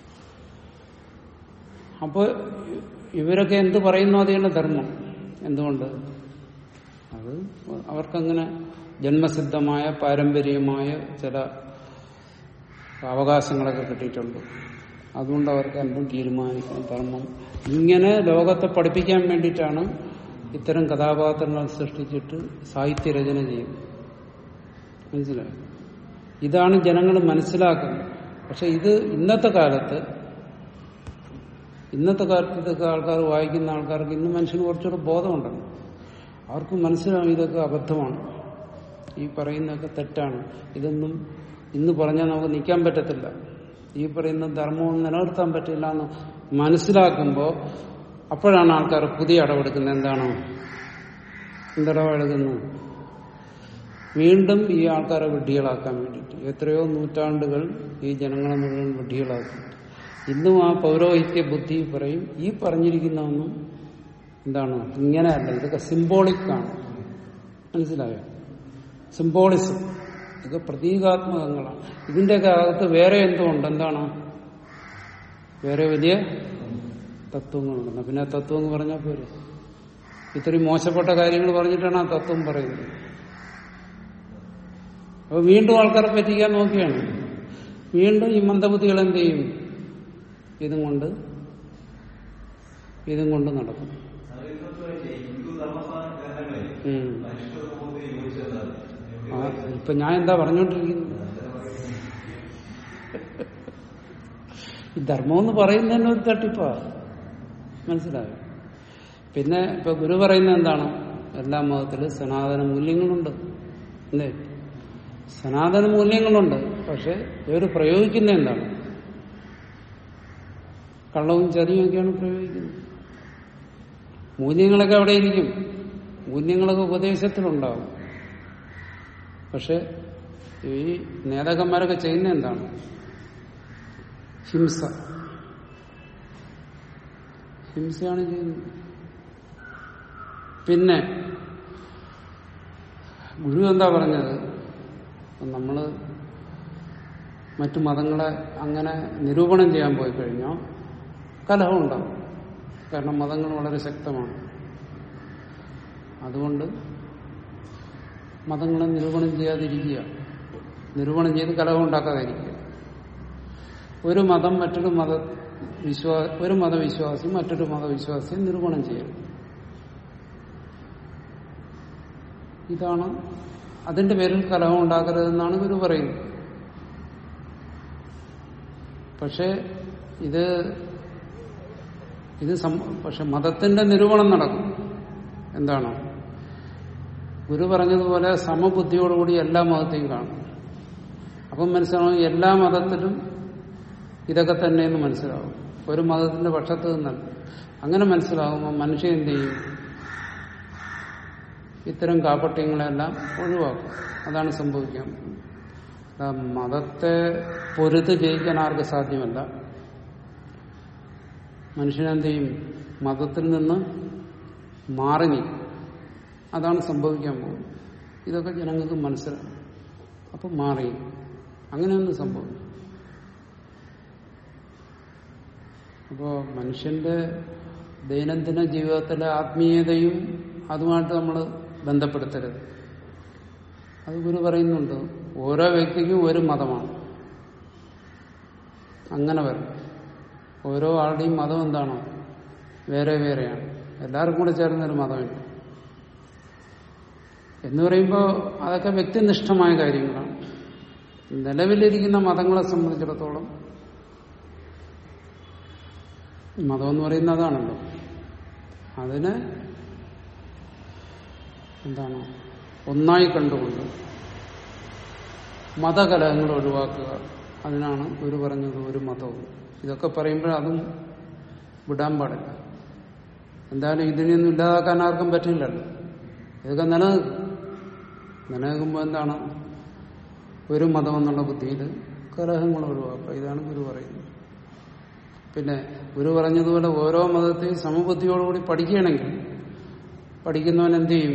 അപ്പോൾ ഇവരൊക്കെ എന്ത് പറയുന്നു അതാണ് ധർമ്മം എന്തുകൊണ്ട് അത് അവർക്കങ്ങനെ ജന്മസിദ്ധമായ പാരമ്പര്യമായ ചില അവകാശങ്ങളൊക്കെ കിട്ടിയിട്ടുണ്ട് അതുകൊണ്ട് അവർക്ക് എന്തും തീരുമാനിക്കണം ധർമ്മം ഇങ്ങനെ ലോകത്തെ പഠിപ്പിക്കാൻ വേണ്ടിയിട്ടാണ് ഇത്തരം കഥാപാത്രങ്ങൾ സൃഷ്ടിച്ചിട്ട് സാഹിത്യരചന ചെയ്യുന്നത് മനസ്സിലായി ഇതാണ് ജനങ്ങൾ മനസ്സിലാക്കുന്നത് പക്ഷെ ഇത് ഇന്നത്തെ കാലത്ത് ഇന്നത്തെ കാലത്ത് ഇതൊക്കെ ആൾക്കാർ വായിക്കുന്ന ആൾക്കാർക്ക് ഇന്ന് മനുഷ്യന് കുറച്ചുകൂടെ ബോധമുണ്ടല്ലോ അവർക്ക് മനസ്സിലാവും ഇതൊക്കെ അബദ്ധമാണ് ഈ പറയുന്നതൊക്കെ തെറ്റാണ് ഇതൊന്നും ഇന്ന് പറഞ്ഞാൽ നമുക്ക് നിൽക്കാൻ പറ്റത്തില്ല ഈ പറയുന്ന ധർമ്മവും നിലനിർത്താൻ പറ്റില്ല എന്ന് മനസ്സിലാക്കുമ്പോൾ അപ്പോഴാണ് ആൾക്കാർ പുതിയ അടവെടുക്കുന്നത് എന്താണ് എന്തടവെടുക്കുന്നത് വീണ്ടും ഈ ആൾക്കാരെ വിഡ്ഢികളാക്കാൻ വേണ്ടിയിട്ട് എത്രയോ നൂറ്റാണ്ടുകൾ ഈ ജനങ്ങളെ മുഴുവൻ വിഡ്ഢികളാക്കി ഇന്നും ആ പൗരോഹിത്യ ബുദ്ധി പറയും ഈ പറഞ്ഞിരിക്കുന്നതൊന്നും എന്താണ് ഇങ്ങനെയല്ല ഇതൊക്കെ സിംബോളിക് ആണ് മനസ്സിലായോ സിംബോളിസം ഇതൊക്കെ പ്രതീകാത്മകങ്ങളാണ് ഇതിന്റെയൊക്കെ അകത്ത് വേറെ എന്തോ ഉണ്ട് എന്താണ് വേറെ വലിയ തത്വങ്ങളുണ്ട് പിന്നെ ആ തത്വം എന്ന് പറഞ്ഞാൽ പോരെ ഇത്രയും മോശപ്പെട്ട കാര്യങ്ങൾ പറഞ്ഞിട്ടാണ് ആ തത്വം പറയുന്നത് അപ്പൊ വീണ്ടും ആൾക്കാരെ പറ്റിക്കാൻ നോക്കിയാണ് വീണ്ടും ഈ മന്ദബുദ്ധികൾ എന്ത് ചെയ്യും ഇതും കൊണ്ട് ഇതും കൊണ്ട് നടക്കും ഹിന്ദു ധർമ്മസ്ഥാന ഗ്രന്ഥങ്ങളിൽ ഉം. മനുഷ്യ സമൂഹത്തെ യോജിച്ചതാണ് ആ, ഇപ്പൊ ഞാൻ എന്താ പറഞ്ഞോണ്ടിരിക്കുന്നത് ഈ ധർമ്മം എന്ന് പറയുന്നതന്നെ ഒരു തട്ടിപ്പാ മനസ്സിലായോ പിന്നെ ഇപ്പൊ ഗുരു പറയുന്നത് എന്താണ് എല്ലാ മതത്തിലും സനാതന മൂല്യങ്ങളുണ്ട് അല്ലേ സനാതന മൂല്യങ്ങളുണ്ട് പക്ഷെ ഇവർ പ്രയോഗിക്കുന്ന എന്താണ് കള്ളവും ചതിയും ഒക്കെയാണ് പ്രയോഗിക്കുന്നത് മൂല്യങ്ങളൊക്കെ അവിടെ ഇരിക്കും മൂല്യങ്ങളൊക്കെ ഉപദേശത്തിലുണ്ടാവും പക്ഷെ ഈ നേതാക്കന്മാരൊക്കെ ചെയ്യുന്ന എന്താണ് ഹിംസ ഹിംസയാണ് ചെയ്യുന്നത് പിന്നെ ഗുരു എന്താ പറഞ്ഞത് നമ്മള് മറ്റു മതങ്ങളെ അങ്ങനെ നിരൂപണം ചെയ്യാൻ പോയി കഴിഞ്ഞാൽ കലഹം ഉണ്ടാവും കാരണം മതങ്ങൾ വളരെ ശക്തമാണ് അതുകൊണ്ട് മതങ്ങളെ നിരൂപണം ചെയ്യാതിരിക്കുക നിരൂപണം ചെയ്ത് കലഹം ഉണ്ടാക്കാതിരിക്കുക ഒരു മതം മറ്റൊരു മത വിശ്വാ ഒരു മതവിശ്വാസി മറ്റൊരു മതവിശ്വാസിയെ നിരൂപണം ചെയ്യരുത് ഇതാണ് അതിന്റെ പേരിൽ കലഹം ഉണ്ടാക്കരുതെന്നാണ് ഗുരു പറയുന്നത് പക്ഷേ ഇത് ഇത് സം- പക്ഷെ മതത്തിന്റെ നിരൂപണം നടക്കും എന്താണ് ഗുരു പറഞ്ഞതുപോലെ സമബുദ്ധിയോടുകൂടി എല്ലാ മതത്തെയും കാണും അപ്പം മനസ്സിലാവും എല്ലാ മതത്തിലും ഇതൊക്കെ തന്നെയെന്ന് മനസ്സിലാവും ഒരു മതത്തിന്റെ പക്ഷത്ത് നിന്നല്ല അങ്ങനെ മനസ്സിലാകുമ്പോൾ മനുഷ്യൻ എന്ത് ചെയ്യും ഇത്തരം കാപട്യങ്ങളെല്ലാം ഒഴിവാക്കും അതാണ് സംഭവിക്കാൻ പോകുന്നത്. ആ മതത്തെ പൊരുത്ത് ജയിക്കാൻ ആർക്ക് സാധ്യമല്ല മനുഷ്യനെന്ത് ചെയ്യും മതത്തിൽ നിന്ന് മാറി നിൽക്കും അതാണ് സംഭവിക്കാൻ പോകുന്നത് ഇതൊക്കെ ജനങ്ങൾക്ക് മനസ്സിലാവും അപ്പൊ മാറി അങ്ങനെയൊന്നും സംഭവിക്കും അപ്പോ മനുഷ്യന്റെ ദൈനംദിന ജീവിതത്തിലെ ആത്മീയതയും അതുമായിട്ട് നമ്മൾ ബന്ധപ്പെടുത്തരുത് അത് ഗുരു പറയുന്നുണ്ട് ഓരോ വ്യക്തിക്കും ഒരു മതമാണ് അങ്ങനെ വരണം ഓരോ ആളുടെയും മതം എന്താണോ വേറെ വേറെയാണ് എല്ലാവർക്കും കൂടെ ചേർന്നൊരു മതമില്ല എന്ന് പറയുമ്പോൾ അതൊക്കെ വ്യക്തിനിഷ്ഠമായ കാര്യങ്ങളാണ് നിലവിലിരിക്കുന്ന മതങ്ങളെ സംബന്ധിച്ചിടത്തോളം മതം എന്ന് പറയുന്നത് അതാണല്ലോ അതിനെ എന്താണ് ഒന്നായി കണ്ടുകൊണ്ട് മതകലഹങ്ങൾ ഒഴിവാക്കുക അതിനാണ് ഗുരു പറഞ്ഞത് ഒരു മതവും ഇതൊക്കെ പറയുമ്പോൾ അതും വിടാൻ പാടില്ല എന്തായാലും ഇതിനെയൊന്നും ഇല്ലാതാക്കാൻ ആർക്കും പറ്റില്ലല്ലോ ഇതൊക്കെ നിലനിൽക്കും നിലനിൽക്കുമ്പോൾ എന്താണ് ഒരു മതം എന്നുള്ള ബുദ്ധിയിൽ കലഹങ്ങൾ ഒഴിവാക്കുക ഇതാണ് ഗുരു പറയുന്നത് പിന്നെ ഗുരു പറഞ്ഞതുപോലെ ഓരോ മതത്തെയും സമബുദ്ധിയോടുകൂടി പഠിക്കുകയാണെങ്കിൽ പഠിക്കുന്നവൻ എന്ത് ചെയ്യും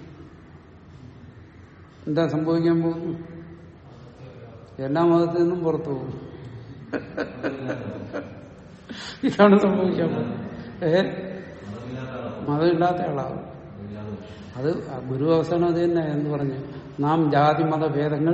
എന്താ സംഭവിക്കാൻ പോകുന്നു എല്ലാ മതത്തിൽ നിന്നും പുറത്തു പോകും ഇതാണ് സംഭവിക്കാൻ പോകുന്നത് ഏ മതമില്ലാത്ത ആളാകും അത് ആ ഗുരു അവസാനം അത് തന്നെ എന്ന് പറഞ്ഞു നാം ജാതി മതഭേദങ്ങൾ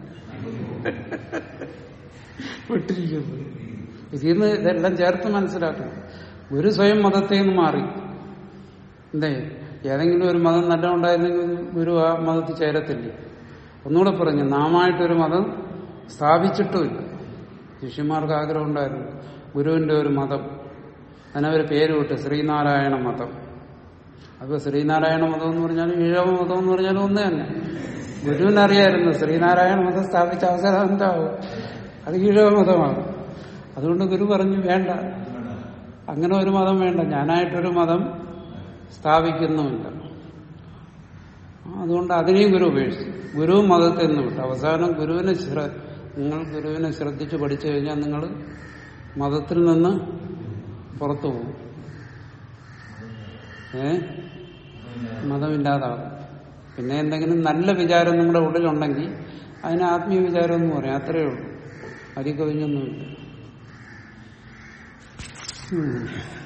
വിട്ടിരിക്കുന്നു ഇതിന്ന് ഇതെല്ലാം ചേർത്ത് മനസ്സിലാക്കണം ഗുരു സ്വയം മതത്തിൽ നിന്ന് മാറി എന്തേ ഏതെങ്കിലും ഒരു മതം നല്ല ഉണ്ടായിരുന്നെങ്കിൽ ഗുരു ആ മതത്തിൽ ചേരത്തില്ലേ ഒന്നുകൂടെ പറഞ്ഞു നാമായിട്ടൊരു മതം സ്ഥാപിച്ചിട്ടുമില്ല ശിഷ്യന്മാർക്ക് ആഗ്രഹം ഉണ്ടായിരുന്നു ഗുരുവിന്റെ ഒരു മതം അതിനവർ പേര് വിട്ട് ശ്രീനാരായണ മതം അപ്പൊ ശ്രീനാരായണ മതം എന്ന് പറഞ്ഞാലും ഈഴവ മതം എന്ന് പറഞ്ഞാലും ഒന്ന് തന്നെ ഗുരുവിനറിയായിരുന്നു ശ്രീനാരായണ മതം സ്ഥാപിച്ച അവസരം എന്താവും അത് ഈഴവ മതമാണ് അതുകൊണ്ട് ഗുരു പറഞ്ഞു വേണ്ട അങ്ങനെ ഒരു മതം വേണ്ട ഞാനായിട്ടൊരു മതം സ്ഥാപിക്കുന്നുമില്ല അതുകൊണ്ട് അതിനെയും ഗുരു ഉപേക്ഷിച്ചു ഗുരു മതത്തിൽ നിന്ന് വിട്ടു അവസാനം ഗുരുവിനെ ശ്ര- നിങ്ങൾ ഗുരുവിനെ ശ്രദ്ധിച്ച് പഠിച്ചു കഴിഞ്ഞാൽ നിങ്ങൾ മതത്തിൽ നിന്ന് പുറത്തു പോകും ഏ മതമില്ലാതാകും പിന്നെ എന്തെങ്കിലും നല്ല വിചാരം നിങ്ങളുടെ ഉള്ളിലുണ്ടെങ്കിൽ അതിന് ആത്മീയ വിചാരം എന്ന് പറയാം അത്രയേ ഉള്ളൂ അതിൽ കവിഞ്ഞൊന്നുമില്ല ഉം.